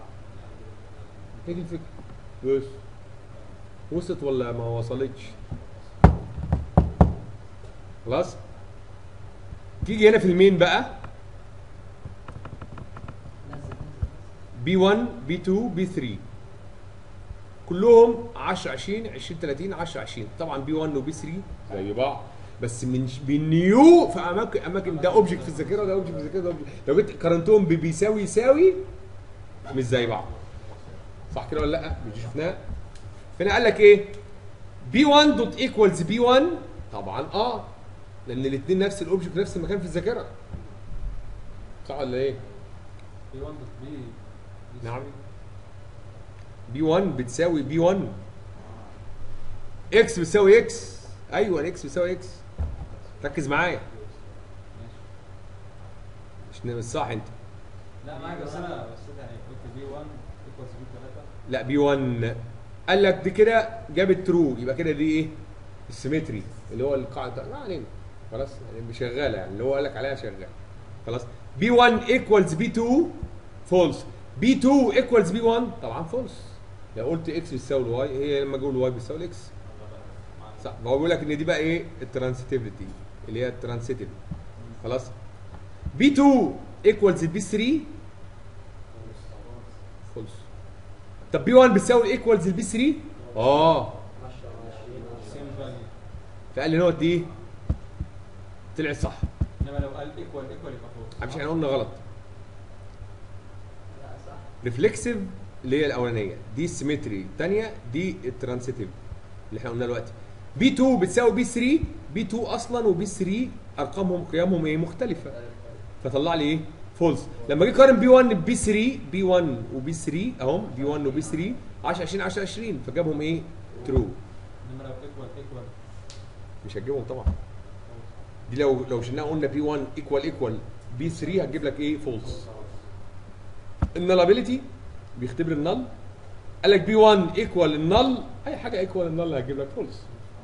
هي دي الفكره بس وصلت ولا ما وصلتش خلاص تيجي هنا في المين بقى بي 1 بي 2 بي 3 كلهم 10 20 20 30 10 20 طبعا بي 1 وبي 3 زي بعض بس من بالنيو في اماكن اماكن ده اوبجكت في الذاكره وده اوبجكت في الذاكره ده object. لو جيت قارنتهم ببيساوي يساوي مش زي بعض صح كده ولا لا؟ مش دي شفناها؟ هنا قال لك ايه؟ بي 1 دوت ايكوالز بي 1 طبعا اه لان الاثنين نفس الاوبجكت نفس المكان في الذاكره صح ولا ايه؟ بي 1 دوت بي بي نعم. 3. بي 1 بتساوي بي 1 اكس بتساوي اكس ايوه الاكس بتساوي اكس ركز معايا مش مش صح انت لا معاك بس انا بس يعني قلت بي 1 ايكوالز بي 3 لا بي 1 قال لك دي كده جابت ترو يبقى كده دي ايه؟ السيمتري اللي هو القاعده ما علينا خلاص يعني شغاله يعني اللي هو قال لك عليها شغاله خلاص بي 1 ايكوالز بي 2 فولس بي 2 ايكوالز بي 1 طبعا فولس لو قلت اكس بتساوي الواي هي لما اقول الواي بتساوي الاكس صح فهو بيقول لك ان دي بقى ايه الترانسيتيفيتي اللي هي الترانسيتيف خلاص بي 2 ايكوالز بي 3 فولس طب بي 1 بتساوي ايكوالز البي 3 اه سيم فاليو فقال لي نوت دي طلعت صح انما لو قال ايكوال ايكوال يبقى فوق مش احنا قلنا غلط ريفلكسيف اللي هي الاولانيه دي السيمتري الثانيه دي الترانسيتيف اللي احنا قلنا دلوقتي بي 2 بتساوي بي 3 بي 2 اصلا وبي 3 ارقامهم قيمهم ايه مختلفه فطلع لي ايه فولس لما جه قارن بي 1 ببي 3 بي 1 وبي 3 اهم بي 1 وبي 3 10 20 10 20 فجابهم ايه ترو انما لو ايكوال ايكوال مش هتجيبهم طبعا دي لو لو شلناها قلنا بي 1 ايكوال ايكوال بي 3 هتجيب لك ايه فولس النلابيلتي بيختبر النل قال لك بي 1 ايكوال النل اي حاجه ايكوال النل هتجيب لك فولس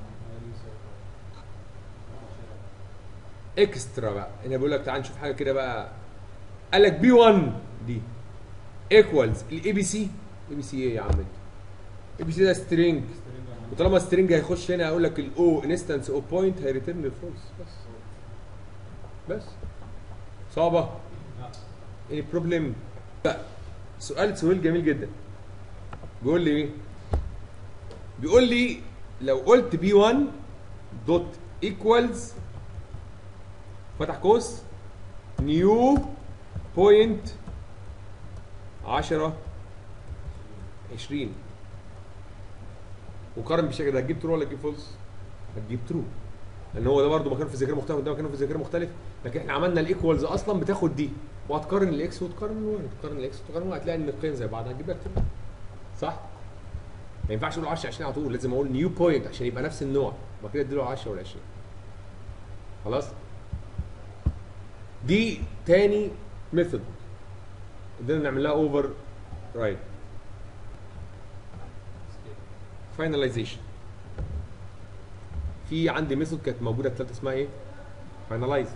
اكسترا بقى هنا بيقول لك تعال نشوف حاجه كده بقى قال لك بي 1 دي ايكوالز الاي بي سي اي بي سي ايه يا عم انت اي بي سي ده سترينج وطالما سترينج هيخش هنا هيقول لك الاو انستنس او بوينت هيريتيرن الفولس بس بس صعبه اني بروبلم لا سؤال سؤال جميل جدا بيقول لي ايه بيقول لي لو قلت بي 1 دوت ايكوالز فتح قوس نيو بوينت 10 20 وقارن بالشكل ده هتجيب ترو ولا تجيب فولس؟ هتجيب ترو ان هو ده برده مكانه في الذاكره مختلف وده مكانه في الذاكره مختلف لكن احنا عملنا الايكوالز اصلا بتاخد دي وهتقارن الاكس وتقارن الواي تقارن الاكس وتقارن الواي هتلاقي ان القيم زي بعض هتجيب لك تمام. صح؟ ما ينفعش اقول 10 20 على طول لازم اقول نيو بوينت عشان يبقى نفس النوع وبعد كده اديله 10 ولا 20 خلاص دي تاني ميثود قدرنا نعمل لها اوفر رايد فاينلايزيشن في عندي ميثود كانت موجوده الثالثه اسمها ايه؟ فاينلايز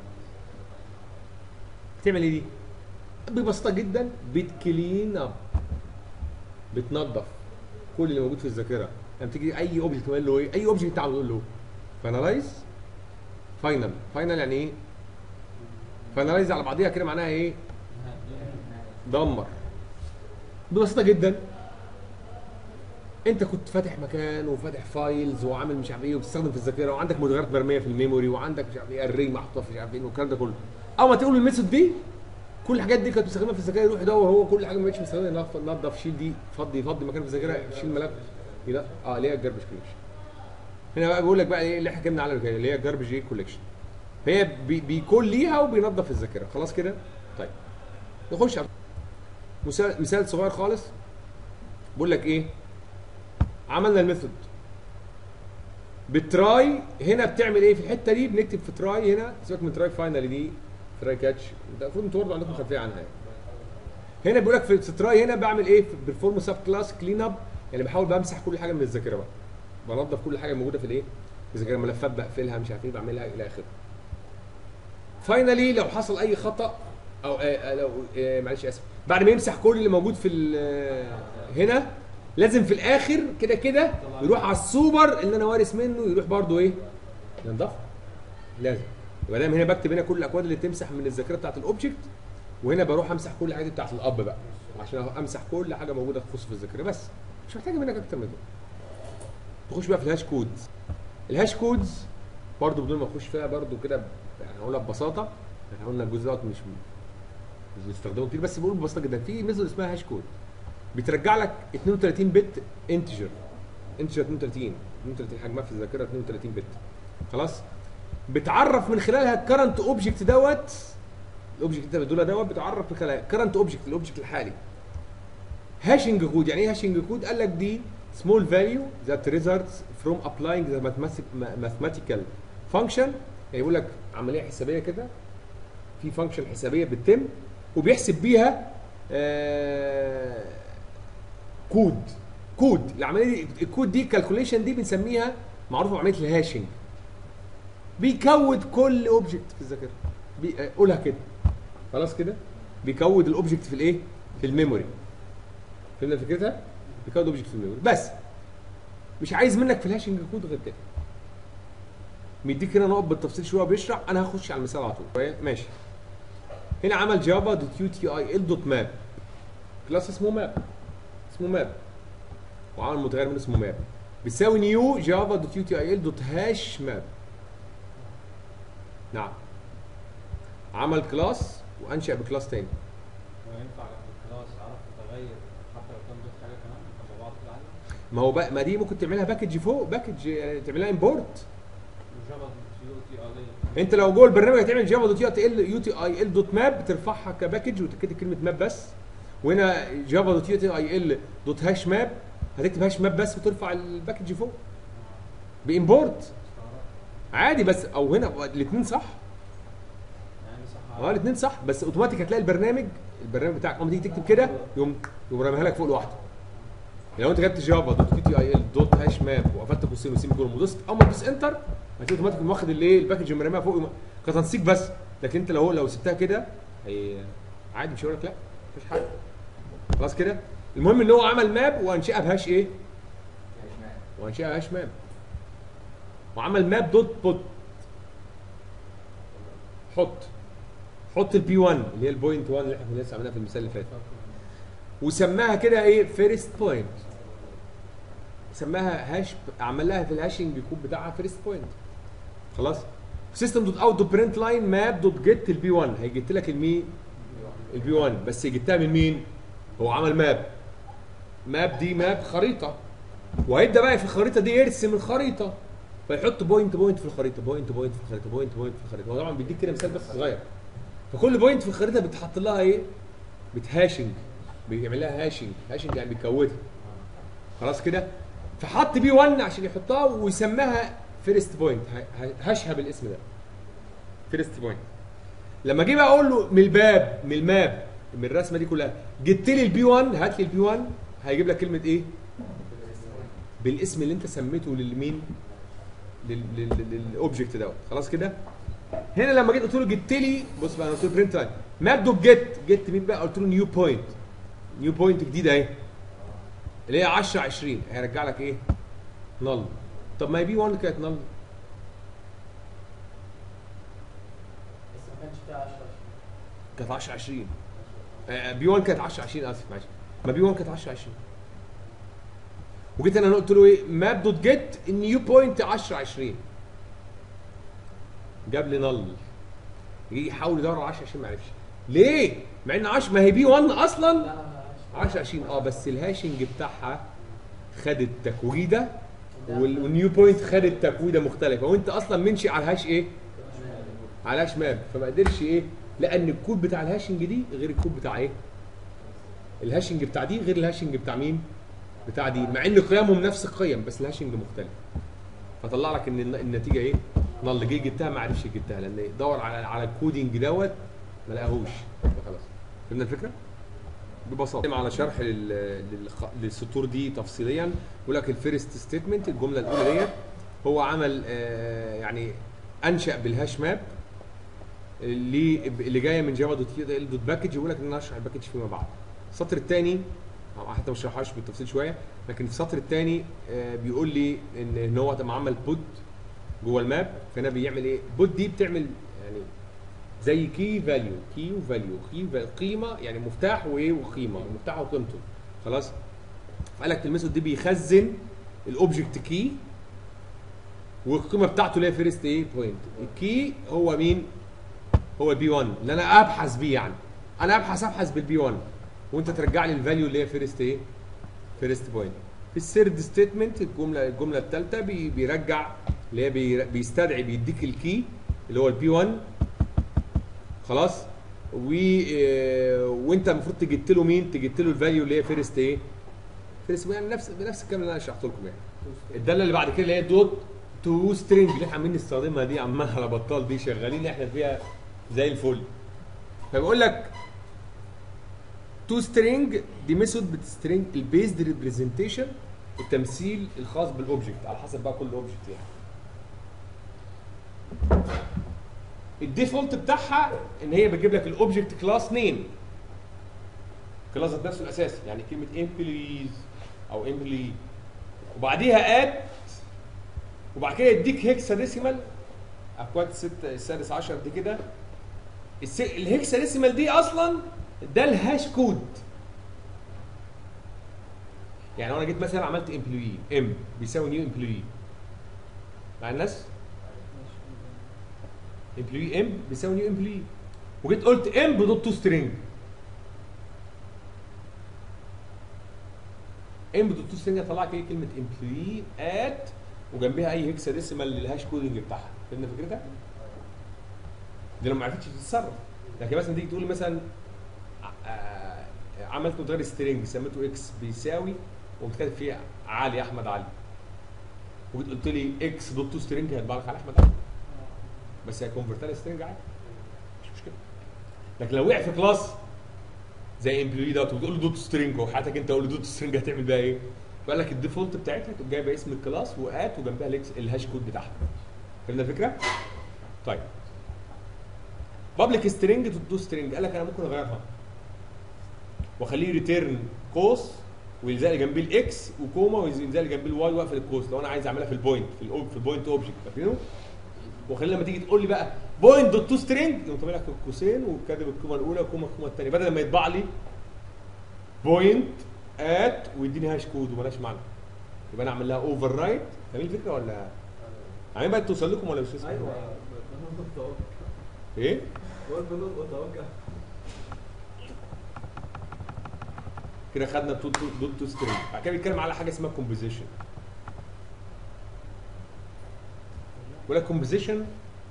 بتعمل ايه دي؟ ببساطه جدا بتكلين اب بتنظف كل اللي موجود في الذاكره لما تيجي اي اوبجكت تقول له ايه؟ اي اوبجكت انت عاوز تقول له فاينلايز فاينل فاينل يعني ايه؟ فاينلايز على بعضيها كده معناها ايه؟ دمر ببساطه جدا انت كنت فاتح مكان وفاتح فايلز وعامل مش عارف ايه وبتستخدم في الذاكره وعندك متغيرات مرميه في الميموري وعندك مش عارف ايه اري محطوطه في مش عارف ايه والكلام ده كله اول ما تقول الميثود دي كل الحاجات دي كانت بتستخدمها في الذاكره يروح يدور هو كل حاجه ما بقتش مستخدمها نظف نظف شيل دي فضي فضي مكان في الذاكره شيل ملف لا اه اللي هي الجاربج كوليكشن هنا بقى بيقول لك بقى ايه اللي احنا اتكلمنا عليه اللي هي الجاربج ايه كوليكشن هي بي بيكون ليها وبينظف الذاكره خلاص كده طيب نخش على مثال مثال صغير خالص بقول لك ايه عملنا الميثود بتراي هنا بتعمل ايه في الحته دي بنكتب في تراي هنا سيبك من تراي فاينل دي تراي كاتش ده المفروض انتوا برضه عندكم خلفيه عنها يعني. هنا بيقول لك في في تراي هنا بعمل ايه بيرفورم سب كلاس كلين اب يعني بحاول بمسح كل حاجه من الذاكره بقى بنظف كل حاجه موجوده في الايه في الذاكره ملفات بقفلها مش عارف ايه بعملها الى اخره فاينلي لو حصل اي خطا او آه آه لو آه معلش اسف بعد ما يمسح كل اللي موجود في ال- آه، هنا لازم في الاخر كده كده يروح على السوبر اللي انا وارث منه يروح برضو ايه ينضف لازم يبقى دايما هنا بكتب هنا كل الاكواد اللي تمسح من الذاكره بتاعت الاوبجكت وهنا بروح امسح كل الحاجات بتاعت الاب بقى عشان امسح كل حاجه موجوده تخص في الذاكره بس مش محتاجه منك اكتر من كده تخش بقى في الهاش كودز الهاش كودز برضو بدون ما اخش فيها برضو كده يعني هقولها ببساطه احنا قلنا الجزء دوت مش مش بنستخدمه كتير بس بقول ببساطه جدا في ميثود اسمها هاش كود بترجع لك 32 بت انتجر انتجر 32 32 حجمها في الذاكره 32 بت خلاص بتعرف من خلالها الكرنت اوبجكت دوت الاوبجكت اللي انت بتقولها دوت بتعرف من خلالها كرنت اوبجكت الاوبجكت الحالي هاشنج كود يعني ايه هاشنج كود قال لك دي small value that results from applying the mathematic- mathematical function يعني يقول لك عمليه حسابيه كده في فانكشن حسابيه بتتم وبيحسب بيها آه كود كود العمليه دي الكود دي الكالكوليشن دي بنسميها معروفه بعمليه الهاشنج بيكود كل اوبجكت في الذاكره بي- آه، قولها كده خلاص كده بيكود الاوبجكت في الايه في الميموري فهمنا فكرتها بيكود اوبجكت في الميموري بس مش عايز منك في الهاشنج كود غير كده مديك هنا نقط بالتفصيل شويه بيشرح انا هخش على المثال على طول كويس؟ ماشي هنا عمل جافا دوت يو تي اي ال دوت ماب كلاس اسمه ماب اسمه ماب وعمل متغير من اسمه ماب بيساوي نيو جافا دوت يو تي اي ال دوت هاش ماب نعم عمل كلاس وانشا بكلاس تاني وينفع في الكلاس اعرف اتغير حتى لو كان ضيف حاجه كمان جنب بعض كده عادي ما هو بقى ما دي ممكن تعملها باكج فوق باكج آه، تعملها امبورت وجافا يو تي ار انت لو جوه البرنامج هتعمل جافا دوت يو تي ال يو تي اي ال دوت ماب ترفعها كباكج وتكتب كلمه ماب بس وهنا جافا دوت يو تي اي ال دوت هاش ماب هتكتب هاش ماب بس وترفع الباكج فوق بامبورت عادي بس او هنا الاثنين صح يعني صح اه الاثنين صح بس اوتوماتيك هتلاقي البرنامج البرنامج بتاعك لما تيجي تكتب كده يقوم يقوم راميها لك فوق لوحده لو انت كتبت جافا دوت كي تي اي ال دوت هاش ماب وقفلت قوسين وسيمي كولوم ودوست اول ما تدوس انتر هتلاقي اوتوماتيك يقوم واخد الايه الباكج اللي مرميها فوق يقوم- كتنسيق بس لكن انت لو لو سبتها كده هي عادي مش هيقول لك لا مفيش حاجه خلاص كده المهم ان هو عمل ماب وانشئها بهاش ايه؟ وانشئها بهاش ماب وعمل ماب دوت بوت حط حط البي 1 اللي هي البوينت 1 اللي احنا كنا لسه عملناها في المثال اللي فات وسماها كده ايه فيرست بوينت سماها هاش عمل لها في الهاشنج كود بتاعها فيرست بوينت خلاص سيستم دوت اوت دوت برنت لاين ماب دوت جيت البي 1 هيجيت لك المي البي 1 بس جبتها من مين؟ هو عمل ماب ماب دي ماب خريطه وهيبدا بقى في الخريطه دي يرسم الخريطه فيحط بوينت بوينت في الخريطه بوينت بوينت في الخريطه بوينت بوينت في الخريطه هو طبعا بيديك كده مثال بس صغير فكل بوينت في الخريطه بتحط لها ايه بتهاشنج بيعمل لها هاشنج هاشنج يعني بيكودها خلاص كده فحط بي 1 عشان يحطها ويسماها فيرست بوينت هشها بالاسم ده فيرست بوينت لما اجي بقى اقول له من الباب من الماب من الرسمه دي كلها جبت لي البي 1 هات لي البي 1 هيجيب لك كلمه ايه بالاسم اللي انت سميته للمين للاوبجكت دوت خلاص كده هنا لما جيت قلت له جبت لي بص بقى انا قلت له برنت لاين ماب دوت جيت جيت مين بقى قلت له نيو بوينت نيو بوينت جديده اهي اللي هي 10 20 هيرجع لك ايه نل طب ما هي بي 1 كانت نل بس ما كانش فيها 10 كانت 10 20 بي 1 كانت 10 20 اسف معلش ما بي 1 كانت 10 20 وجيت انا قلت له ايه ماب دوت جيت نيو بوينت 10 20 جاب لي نل يجي يحاول يدور على 10 20 ما عرفش ليه؟ مع ان 10 ما هي بي 1 اصلا لا لا 10 20 اه بس الهاشنج بتاعها خد التكويده وال- والنيو بوينت خد التكويده مختلفه وانت اصلا منشئ على الهاش ايه؟ على الهاش ماب فما قدرش ايه؟ لان الكود بتاع الهاشنج دي غير الكود بتاع ايه؟ الهاشنج بتاع دي غير الهاشنج بتاع مين؟ بتاع دي مع ان قيمهم نفس القيم بس الهاشنج مختلف فطلع لك ان الن- النتيجه ايه؟ نل جه جبتها ما عرفش جبتها لان دور على على الكودينج دوت ما لقاهوش فخلاص فهمنا الفكره؟ ببساطه على شرح لل- للخ- للسطور دي تفصيليا بيقول لك الفيرست ستيتمنت الجمله الاولى ديت هو عمل آه، يعني انشا بالهاش ماب اللي اللي جايه من جافا دوت ال دوت باكج يقول لك ان انا اشرح الباكج فيما بعد السطر الثاني حتى ما شرحهاش بالتفصيل شويه لكن في السطر الثاني بيقول لي ان ان هو لما عمل بود جوه الماب فهنا بيعمل ايه بود دي بتعمل يعني زي كي فاليو كي وفاليو كي قيمه يعني مفتاح وايه وقيمه مفتاح وقيمته خلاص فقال لك الميثود دي بيخزن الاوبجكت كي والقيمه بتاعته اللي هي فيرست ايه بوينت الكي هو مين هو البي 1 اللي انا ابحث بيه يعني انا ابحث ابحث بالبي 1 وانت ترجع لي الفاليو اللي هي فيرست ايه فيرست بوينت في الثيرد ستيتمنت الجمله الجمله الثالثه بي بيرجع اللي هي بي بيستدعي بيديك الكي اللي هو البي 1 خلاص و آه، وانت المفروض تجت له مين تجت له الفاليو اللي هي فيرست ايه فيرست يعني نفس نفس الكلام اللي انا شرحته لكم يعني الداله اللي بعد كده اللي هي دوت تو سترينج اللي احنا عمالين نستخدمها دي عمال على بطال دي شغالين احنا فيها زي الفل فبيقول لك تو سترينج دي ميثود بتسترينج البيزد ريبريزنتيشن التمثيل الخاص بالاوبجكت على حسب بقى كل اوبجكت يعني الديفولت بتاعها ان هي بتجيب لك الاوبجكت كلاس نيم كلاس ذات نفسه الاساسي يعني كلمه امبليز او امبلي وبعديها اد وبعد كده يديك هيكسا ديسيمال اكواد 6 السادس عشر دي كده الس- الهيكسا ديسيمال دي اصلا ده الهاش كود يعني لو انا جيت مثلا عملت امبلوي ام بيساوي نيو امبلوي مع الناس امبلوي ام بيساوي نيو امبلوي وجيت قلت ام بدوت تو سترينج ام بدوت تو سترينج هطلع لك ايه كلمه امبلوي ات وجنبها اي هيكسا ديسيمال للهاش كودنج بتاعها فهمنا فكرتها؟ دي لو ما عرفتش تتصرف لكن مثلا تيجي تقول لي مثلا آه، عملت متغير سترينج سميته اكس بيساوي وقمت كاتب فيه علي احمد علي وجيت قلت لي اكس دوت تو سترينج هيطبع لك على احمد علي بس هي كونفرتها سترينج عادي مش مشكله لكن لو وقع في كلاس زي امبلوي دوت وتقول له دوت سترينج وحياتك انت قول له دوت سترينج هتعمل بيها ايه؟ فقال لك الديفولت بتاعتها تقوم جايبه اسم الكلاس وات وجنبها الاكس الهاش كود بتاعها فهمنا الفكره؟ طيب بابليك سترينج تو دو سترينج قال لك انا ممكن اغيرها واخليه ريتيرن قوس ويلزق لي جنبيه الاكس وكوما ويلزق لي جنبيه الواي واقفل القوس لو انا عايز اعملها في البوينت في الأوب في البوينت اوبجكت فاكرينه؟ وخلي لما تيجي تقول لي بقى بوينت دوت تو سترينج يقوم طالع لك القوسين وكاتب الكومه الاولى وكومه الكومه الثانيه بدل ما يطبع لي بوينت ات ويديني هاش كود ومالهاش معنى يبقى انا اعمل لها اوفر رايت فاهمين الفكره ولا عايزين بقى توصل لكم ولا مش توصل؟ ايوه بنوت توقع ايه؟ بقول بنوت وتوقع كده خدنا تو تو دوت تو سترينج بعد كده بيتكلم على حاجه اسمها كومبوزيشن بيقول لك كومبوزيشن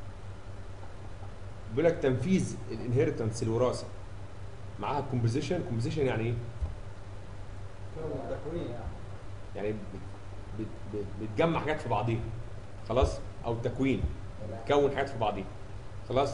بيقول لك تنفيذ الانهيرتنس الوراثه معاها كومبوزيشن كومبوزيشن يعني ايه؟ تكوين يعني يعني بت- بت- بت- بتجمع حاجات في بعضيها خلاص او تكوين تكون حاجات في بعضيها خلاص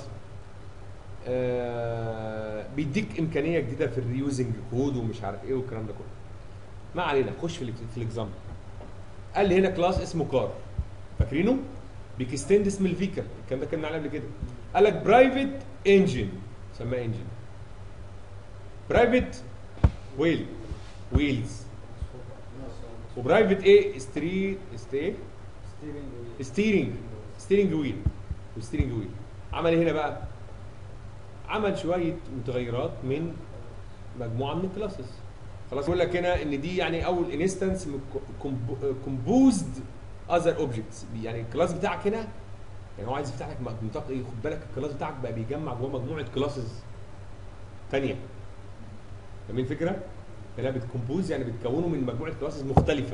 آه بيديك امكانيه جديده في الريوزنج كود ومش عارف ايه والكلام ده كله ما علينا خش في ال في الاكزامبل قال لي هنا كلاس اسمه كار فاكرينه بيكستند اسم الفيكل الكلام ده اتكلمنا عليه قبل كده قال لك برايفت انجن سماه انجن برايفت ويل ويلز وبرايفت ايه ستري است ايه ستيرنج ويل ستيرنج ستيرنج ويل وستيرنج ويل عمل ايه هنا بقى عمل شويه متغيرات من مجموعه من الكلاسز خلاص بقول لك هنا ان دي يعني اول انستنس كومبوزد اذر اوبجكتس يعني الكلاس بتاعك هنا يعني هو عايز يفتح لك نطاق ايه خد بالك الكلاس بتاعك بقى بيجمع جواه مجموعه كلاسز ثانيه فاهمين الفكره؟ هنا بتكمبوز يعني بتكونه من مجموعه كلاسز مختلفه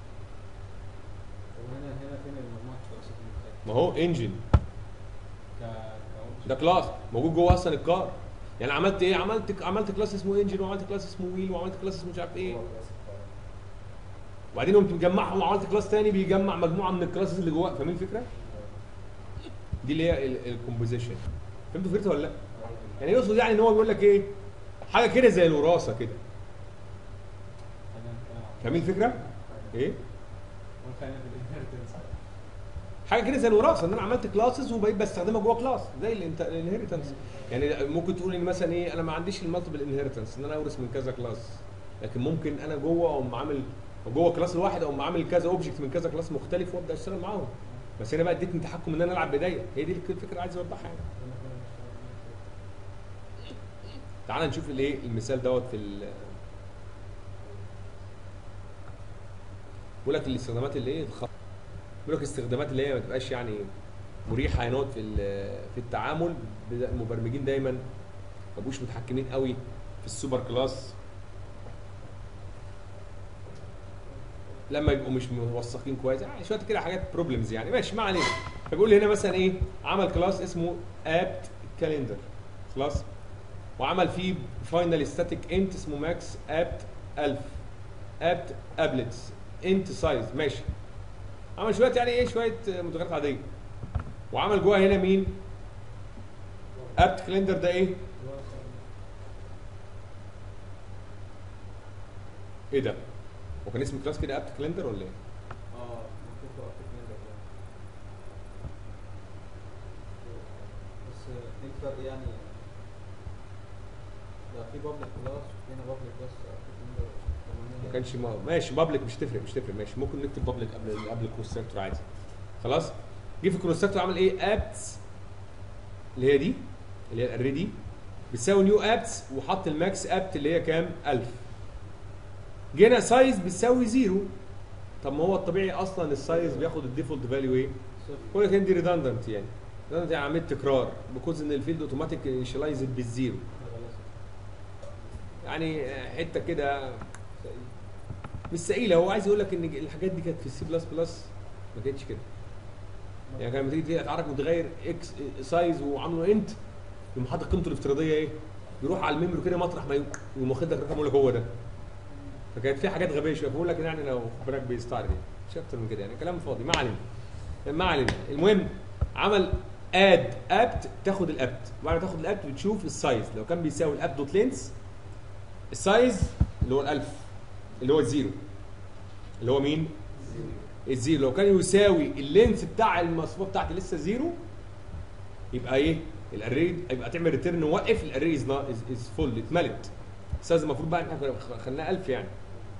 وهنا هنا فين المجموعه الكلاسات المختلفه ما هو انجن ك ك- ده كلاس موجود جوه اصلا الكار يعني عملت ايه عملت عملت كلاس اسمه انجن وعملت كلاس اسمه ويل وعملت كلاس اسمه مش عارف ايه وبعدين قمت مجمعهم وعملت كلاس تاني بيجمع مجموعه من الكلاسز اللي جواه فاهمين الفكره دي اللي هي الكومبوزيشن فهمتوا فكرتها ولا لا يعني يقصد يعني ان هو بيقول لك ايه حاجه كده زي الوراثه كده خلينا نتكلم عن فاهمين الفكره ايه خلينا في الانهيرتنس حاجه كده زي الوراثه ان انا عملت كلاسز وبقيت بستخدمها جوه كلاس زي الانهيرتنس يعني ممكن تقول ان مثلا ايه انا ما عنديش المالتيبل انهيرتنس ان انا اورث من كذا كلاس لكن ممكن انا جوه اقوم عامل جوه كلاس الواحد اقوم عامل كذا اوبجكت من كذا كلاس مختلف وابدا اشتغل معاهم بس هنا بقى اديتني تحكم ان انا العب بايديا هي دي الفكره اللي عايز اوضحها يعني تعال نشوف الايه المثال دوت في ال بيقول لك الاستخدامات اللي ايه الخ... بيقول لك استخدامات اللي هي ما تبقاش يعني مريحه يا نوت في ال- في التعامل بدا- المبرمجين دايما ما بقوش متحكمين قوي في السوبر كلاس لما يبقوا مش موثقين كويس يعني شويه كده حاجات بروبلمز يعني ماشي ما علينا فبيقول لي هنا مثلا ايه عمل كلاس اسمه ابت كالندر خلاص وعمل فيه فاينل ستاتيك انت اسمه ماكس ابت 1000 ابت ابلتس انت سايز ماشي عمل شويه يعني ايه شويه متغيرات عاديه وعمل جوه هنا مين ابت كالندر ده ايه ايه ده هو كان اسم الكلاس كده ابت كالندر ولا ايه اه مكتوب في ارتكل ده بس ايه الفرق يعني ده في بابليك كلاس وفي هنا بابليك كلاس ما كانش ما ماشي بابليك مش تفرق مش تفرق ماشي ممكن نكتب بابليك قبل قبل الكونستراكتور عادي خلاص جه في الكونستراكتور عمل ايه ابتس اللي هي دي اللي هي الاري دي بتساوي نيو ابتس وحط الماكس ابت اللي هي كام 1000 جينا سايز بتساوي زيرو طب ما هو الطبيعي اصلا السايز بياخد الديفولت فاليو ايه يقول لك دي ريدندنت يعني ريدندنت يعني عمليه تكرار بكوز ان الفيلد اوتوماتيك انيشاليزد بالزيرو يعني حته كده مش ثقيله هو عايز يقول لك ان الحاجات دي كانت في السي بلس بلس ما كانتش كده يعني كان لما تيجي تتعرف متغير اكس سايز وعامله انت يقوم حاطط قيمته الافتراضيه ايه؟ يروح على الميموري كده مطرح ما يقوم يقوم واخد لك رقم يقول لك هو ده فكانت في حاجات غبيه شويه بقول لك يعني لو خد بالك بيستعرض يعني مش اكتر من كده يعني كلام فاضي ما علينا ما علينا المهم عمل اد ابت تاخد الابت وبعد ما تاخد الابت بتشوف السايز لو كان بيساوي الابت دوت لينس السايز اللي هو الالف اللي هو الزيرو اللي هو مين؟ الزيرو لو كان يساوي اللينث بتاع المصفوفه بتاعتي لسه زيرو يبقى ايه؟ الاري يبقى تعمل ريتيرن وقف الاري از از فول اتملت السايز المفروض بقى احنا كنا خليناه 1000 يعني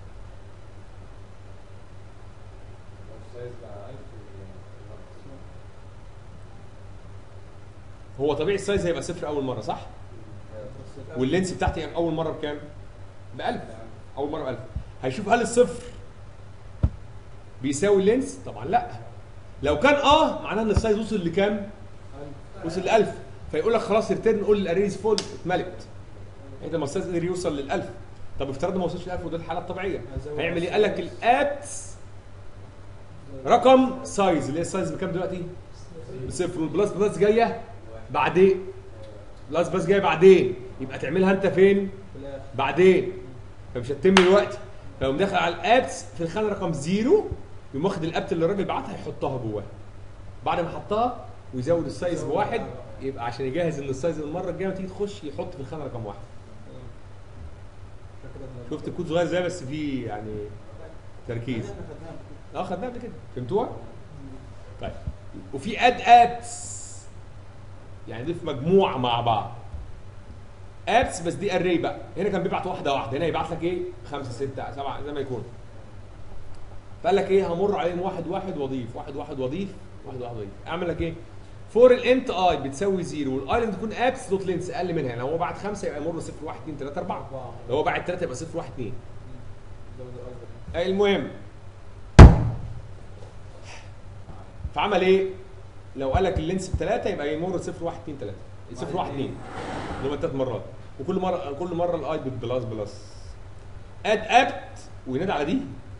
هو طبيعي السايز هيبقى صفر اول مره صح؟ واللينس بتاعتي اول مره بكام؟ ب 1000 اول مره ب 1000 هيشوف هل الصفر بيساوي اللينس؟ طبعا لا لو كان اه معناه ان السايز وصل لكام؟ وصل ل 1000 فيقول لك خلاص ريتيرن قول الاريز فول اتملت انت ما السايز قدر يوصل لل 1000 طب افترض ما وصلش ل 1000 وده الحاله الطبيعيه هيعمل ايه؟ قال لك الابس رقم سايز اللي هي السايز بكام دلوقتي؟ بصفر والبلس بلس جايه بعدين بلس بلس جايه بعدين يبقى تعملها انت فين؟ في الاخر بعدين فمش هتتم دلوقتي فيقوم داخل على الابس في الخانه رقم زيرو يقوم واخد الابت اللي الراجل بعتها يحطها جواها بعد ما حطها ويزود السايز بواحد يبقى عشان يجهز ان السايز المره الجايه لما تيجي تخش يحط في الخانه رقم واحد شفت الكود صغير ازاي بس فيه يعني تركيز اه خدناها قبل كده فهمتوها؟ طيب وفي اد ابس يعني دي في مجموعه مع بعض ابس بس دي اري بقى هنا كان بيبعت واحده واحده هنا يبعت لك ايه خمسه سته سبعه زي ما يكون فقال لك ايه همر عليهم واحد واحد واضيف واحد واحد واضيف واحد واحد واضيف اعمل لك ايه فور الانت اي بتساوي زيرو والاي لازم تكون ابس دوت لينس اقل منها يعني لو هو بعت خمسه يبقى يمر صفر واحد اثنين ثلاثه اربعه أربعة. لو هو بعت ثلاثه يبقى صفر واحد اثنين زود الأكبر. المهم فعمل ايه؟ لو قال لك اللينس بثلاثه يبقى يمر صفر واحد اثنين ثلاثه صفر واحد اثنين اللي هم ثلاث مرات وكل مره كل مره الاي بالبلس بلس اد ابت وينادي على دي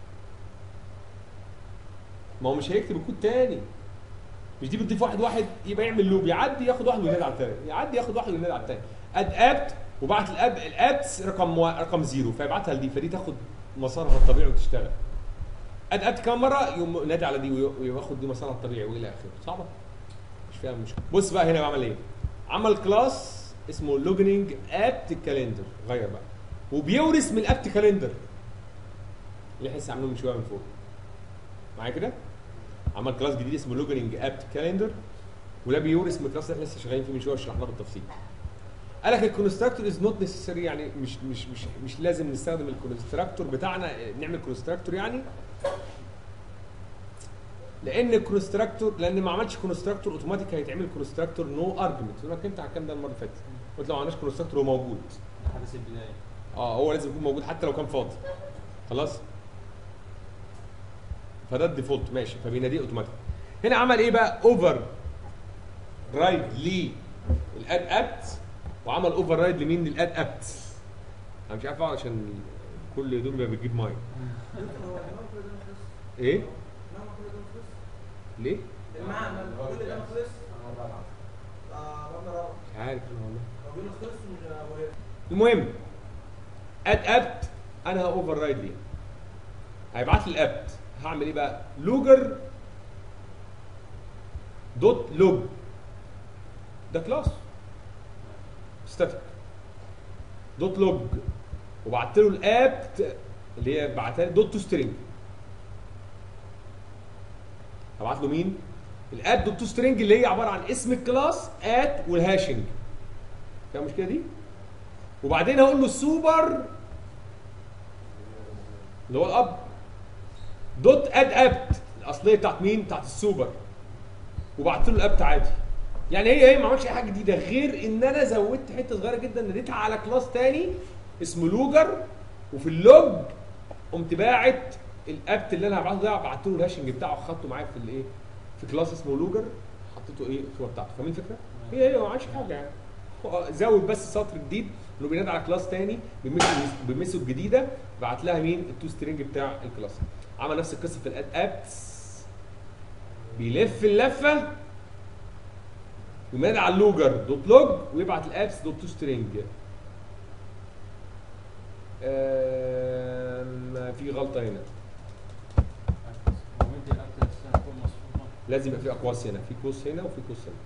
ما هو مش هيكتب الكود تاني مش دي بتضيف واحد واحد يبقى يعمل لوب يعدي ياخد واحد وينادي على الثاني يعدي ياخد واحد وينادي على الثاني اد ابت وبعت الاب الابس رقم و... رقم زيرو فيبعتها لدي فدي تاخد مسارها الطبيعي وتشتغل اد ابت كمان مره يقوم نادي على دي وي- وياخد دي مسارها الطبيعي والى اخره صعبه مش فاهم المشكله بص بقى هنا بعمل ايه عمل كلاس اسمه لوجنينج ابت كالندر غير بقى وبيورث من الابت كالندر اللي احنا لسه عاملينه من شويه من فوق معايا كده عمل كلاس جديد اسمه لوجنينج ابت كالندر وده بيورث من الكلاس اللي احنا لسه شغالين فيه من شويه شرحناه بالتفصيل قال لك الكونستراكتور از نوت نيسيسري يعني مش مش مش مش لازم نستخدم الكونستراكتور بتاعنا نعمل كونستراكتور يعني لان الكونستراكتور لان ما عملتش كونستراكتور اوتوماتيك هيتعمل كونستراكتور نو ارجمنت يقول لك انت على الكلام ده المره اللي فاتت قلت لو ما عملناش كونستراكتور هو موجود ده حدث البدايه اه هو لازم يكون موجود حتى لو كان فاضي خلاص فده الديفولت ماشي فبيناديه اوتوماتيك هنا عمل ايه بقى اوفر رايد لي الاد ابت وعمل اوفر رايد لمين للاد ابت انا مش عارف أقعد عشان كل دول ما بتجيب ماي ممكن هو الإمام كل ده خلص ايه الإمام كل ده خلص ليه المعمل كل ده خلص آه مبنى رابع مش عارف انا والله هو بيقول خلص من وهي المهم اد ابت انا هاوفر رايد ليه هيبعت لي الابت هعمل ايه بقى لوجر دوت لوج ده كلاس ستاتيك دوت لوج وبعت له الابت اللي هي بعتها لي دوت تو سترينج هبعت له مين الاد دوت تو سترينج اللي هي عباره عن اسم الكلاس ات والهاشنج فاهم المشكله دي وبعدين هقول له السوبر اللي هو الاب دوت اد ابت الاصليه بتاعت مين بتاعت السوبر وبعت له الابت عادي يعني هي هي ما عملتش اي حاجه جديده غير ان انا زودت حته صغيره جدا ناديتها على كلاس تاني اسمه لوجر وفي اللوج قمت باعت الابت اللي انا هبعته ده بعت له الهاشنج بتاعه خدته معايا في الايه في كلاس اسمه لوجر حطيته ايه الصوره بتاعته فاهمين الفكره؟ هي هي ما عملش حاجه يعني هو زود بس سطر جديد انه بينادي على كلاس تاني بميثود بميثود جديده بعت لها مين التو سترينج بتاع الكلاس عمل نفس القصه في الاد ابس بيلف اللفه وينادي على اللوجر دوت لوج ويبعت الابس دوت تو سترينج آم، في غلطه هنا ومدي الاكت اساسا تكون مصفوفه لازم يبقى في اقواس هنا في قوس هنا وفي قوس هنا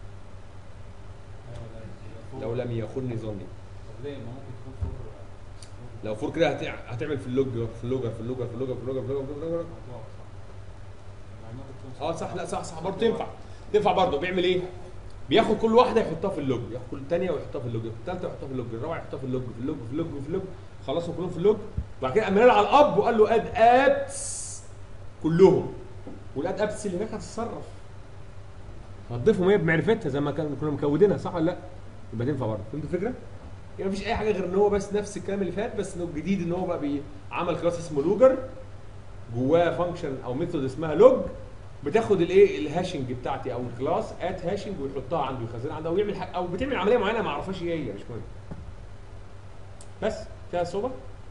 لو لم يخني ظني طب ليه ما ممكن تكون فور لو فور كده هتع- هتعمل في اللوج في اللوجر في اللوجر في اللوجر في اللوجر في اللوجر في اللوجر موضوع صح يعني ممكن تكون اه صح لا صح صح برضه تنفع تنفع برضه بيعمل ايه؟ بياخد كل واحده يحطها في اللوج ياخد كل الثانيه ويحطها في اللوج الثالثه يحطها في اللوج الرابعه يحطها في اللوج في اللوج في اللوج في اللوج خلصهم كلهم في اللوج وبعد كده قام نادي على الاب وقال له اد ابس كلهم والاد ابس اللي هناك هتتصرف هتضيفهم هي بمعرفتها زي ما كان كنا مكودينها صح ولا لا؟ يبقى تنفع برضه فهمت الفكره؟ يعني مفيش اي حاجه غير ان هو بس نفس الكلام اللي فات بس انه الجديد ان هو بقى بي- عمل كلاس اسمه لوجر جواه فانكشن او ميثود اسمها لوج بتاخد الايه الهاشنج بتاعتي او الكلاس ات هاشنج ويحطها عنده يخزنها عنده او يعمل حاجه او بتعمل عمليه معينه ما اعرفهاش ايه هي مش مهم بس فيها صعوبه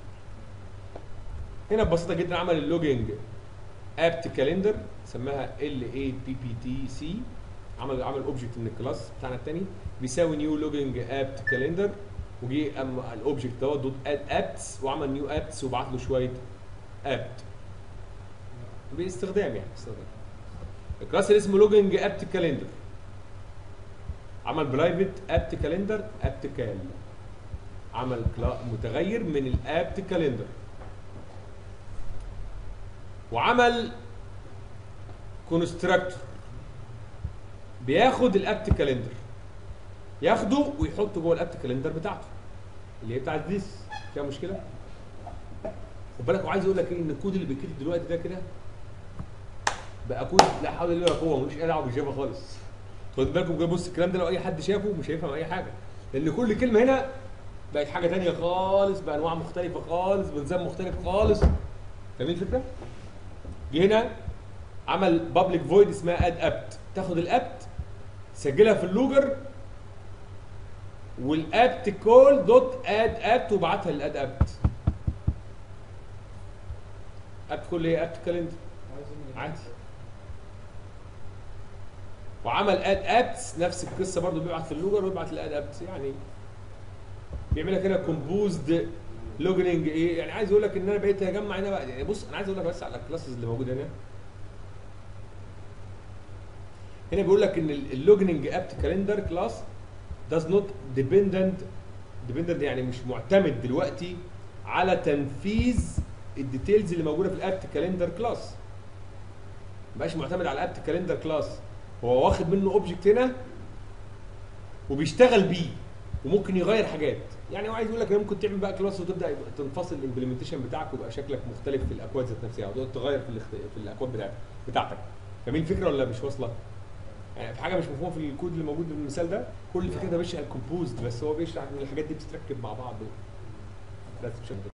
هنا ببساطه جدا عمل اللوجينج ابت كالندر سماها ال اي بي بي تي سي عمل عمل اوبجكت من الكلاس بتاعنا الثاني بيساوي نيو لوجينج ابت كالندر وجي اما الاوبجكت دوت دوت اد ابتس وعمل نيو ابتس وبعت له شويه ابت باستخدام يعني استخدام الكلاس اللي اسمه لوجينج ابت كالندر عمل برايفت ابت كالندر ابت كال عمل كلا- متغير من الابت كالندر وعمل كونستراكتور بياخد الابت كالندر ياخده ويحطه جوه الابت كالندر بتاعته اللي هي بتاعت ذيس فيها مشكله خد بالك وعايز اقول لك ايه ان الكود اللي بيتكتب دلوقتي ده كده بقى كود لا حول ولا قوه ملوش اي دعوه بالجافا خالص خد بالكم كده بص الكلام ده لو اي حد شافه مش هيفهم اي حاجه لان كل كلمه هنا بقت حاجه تانية خالص بانواع مختلفه خالص بنظام مختلف خالص فاهمين الفكره؟ جه هنا عمل بابليك فويد اسمها اد ابت تاخد الابت تسجلها في اللوجر والابت كول دوت اد ابت وبعتها للاد ابت ابت كول هي ابت كالندر عادي وعمل اد ابتس نفس القصه برضو بيبعت في اللوجر ويبعت للاد ابتس يعني بيعملها كده كومبوزد لوجننج ايه يعني عايز اقول لك ان انا بقيت اجمع هنا بقى يعني بص انا عايز اقول لك بس على الكلاسز اللي موجوده هنا هنا بيقول لك ان اللوجننج ابت كالندر كلاس does not dependent dependent يعني مش معتمد دلوقتي على تنفيذ الديتيلز اللي موجوده في الابت كالندر كلاس مبقاش معتمد على الابت كالندر كلاس هو واخد منه اوبجكت هنا وبيشتغل بيه وممكن يغير حاجات يعني هو عايز يقول لك إن ممكن تعمل بقى كلاس وتبدا يبقى تنفصل الامبلمنتيشن بتاعك ويبقى شكلك مختلف في الاكواد ذات نفسها وتقعد تغير في الاخت... في الاكواد بتاعتك بتاعتك فاهمين الفكره ولا مش واصله؟ يعني في حاجه مش مفهومه في الكود اللي موجود في المثال ده كل الفكره ده ماشي الكومبوزد بس هو بيشرح ان الحاجات دي بتتركب مع بعض بس مش أكتر.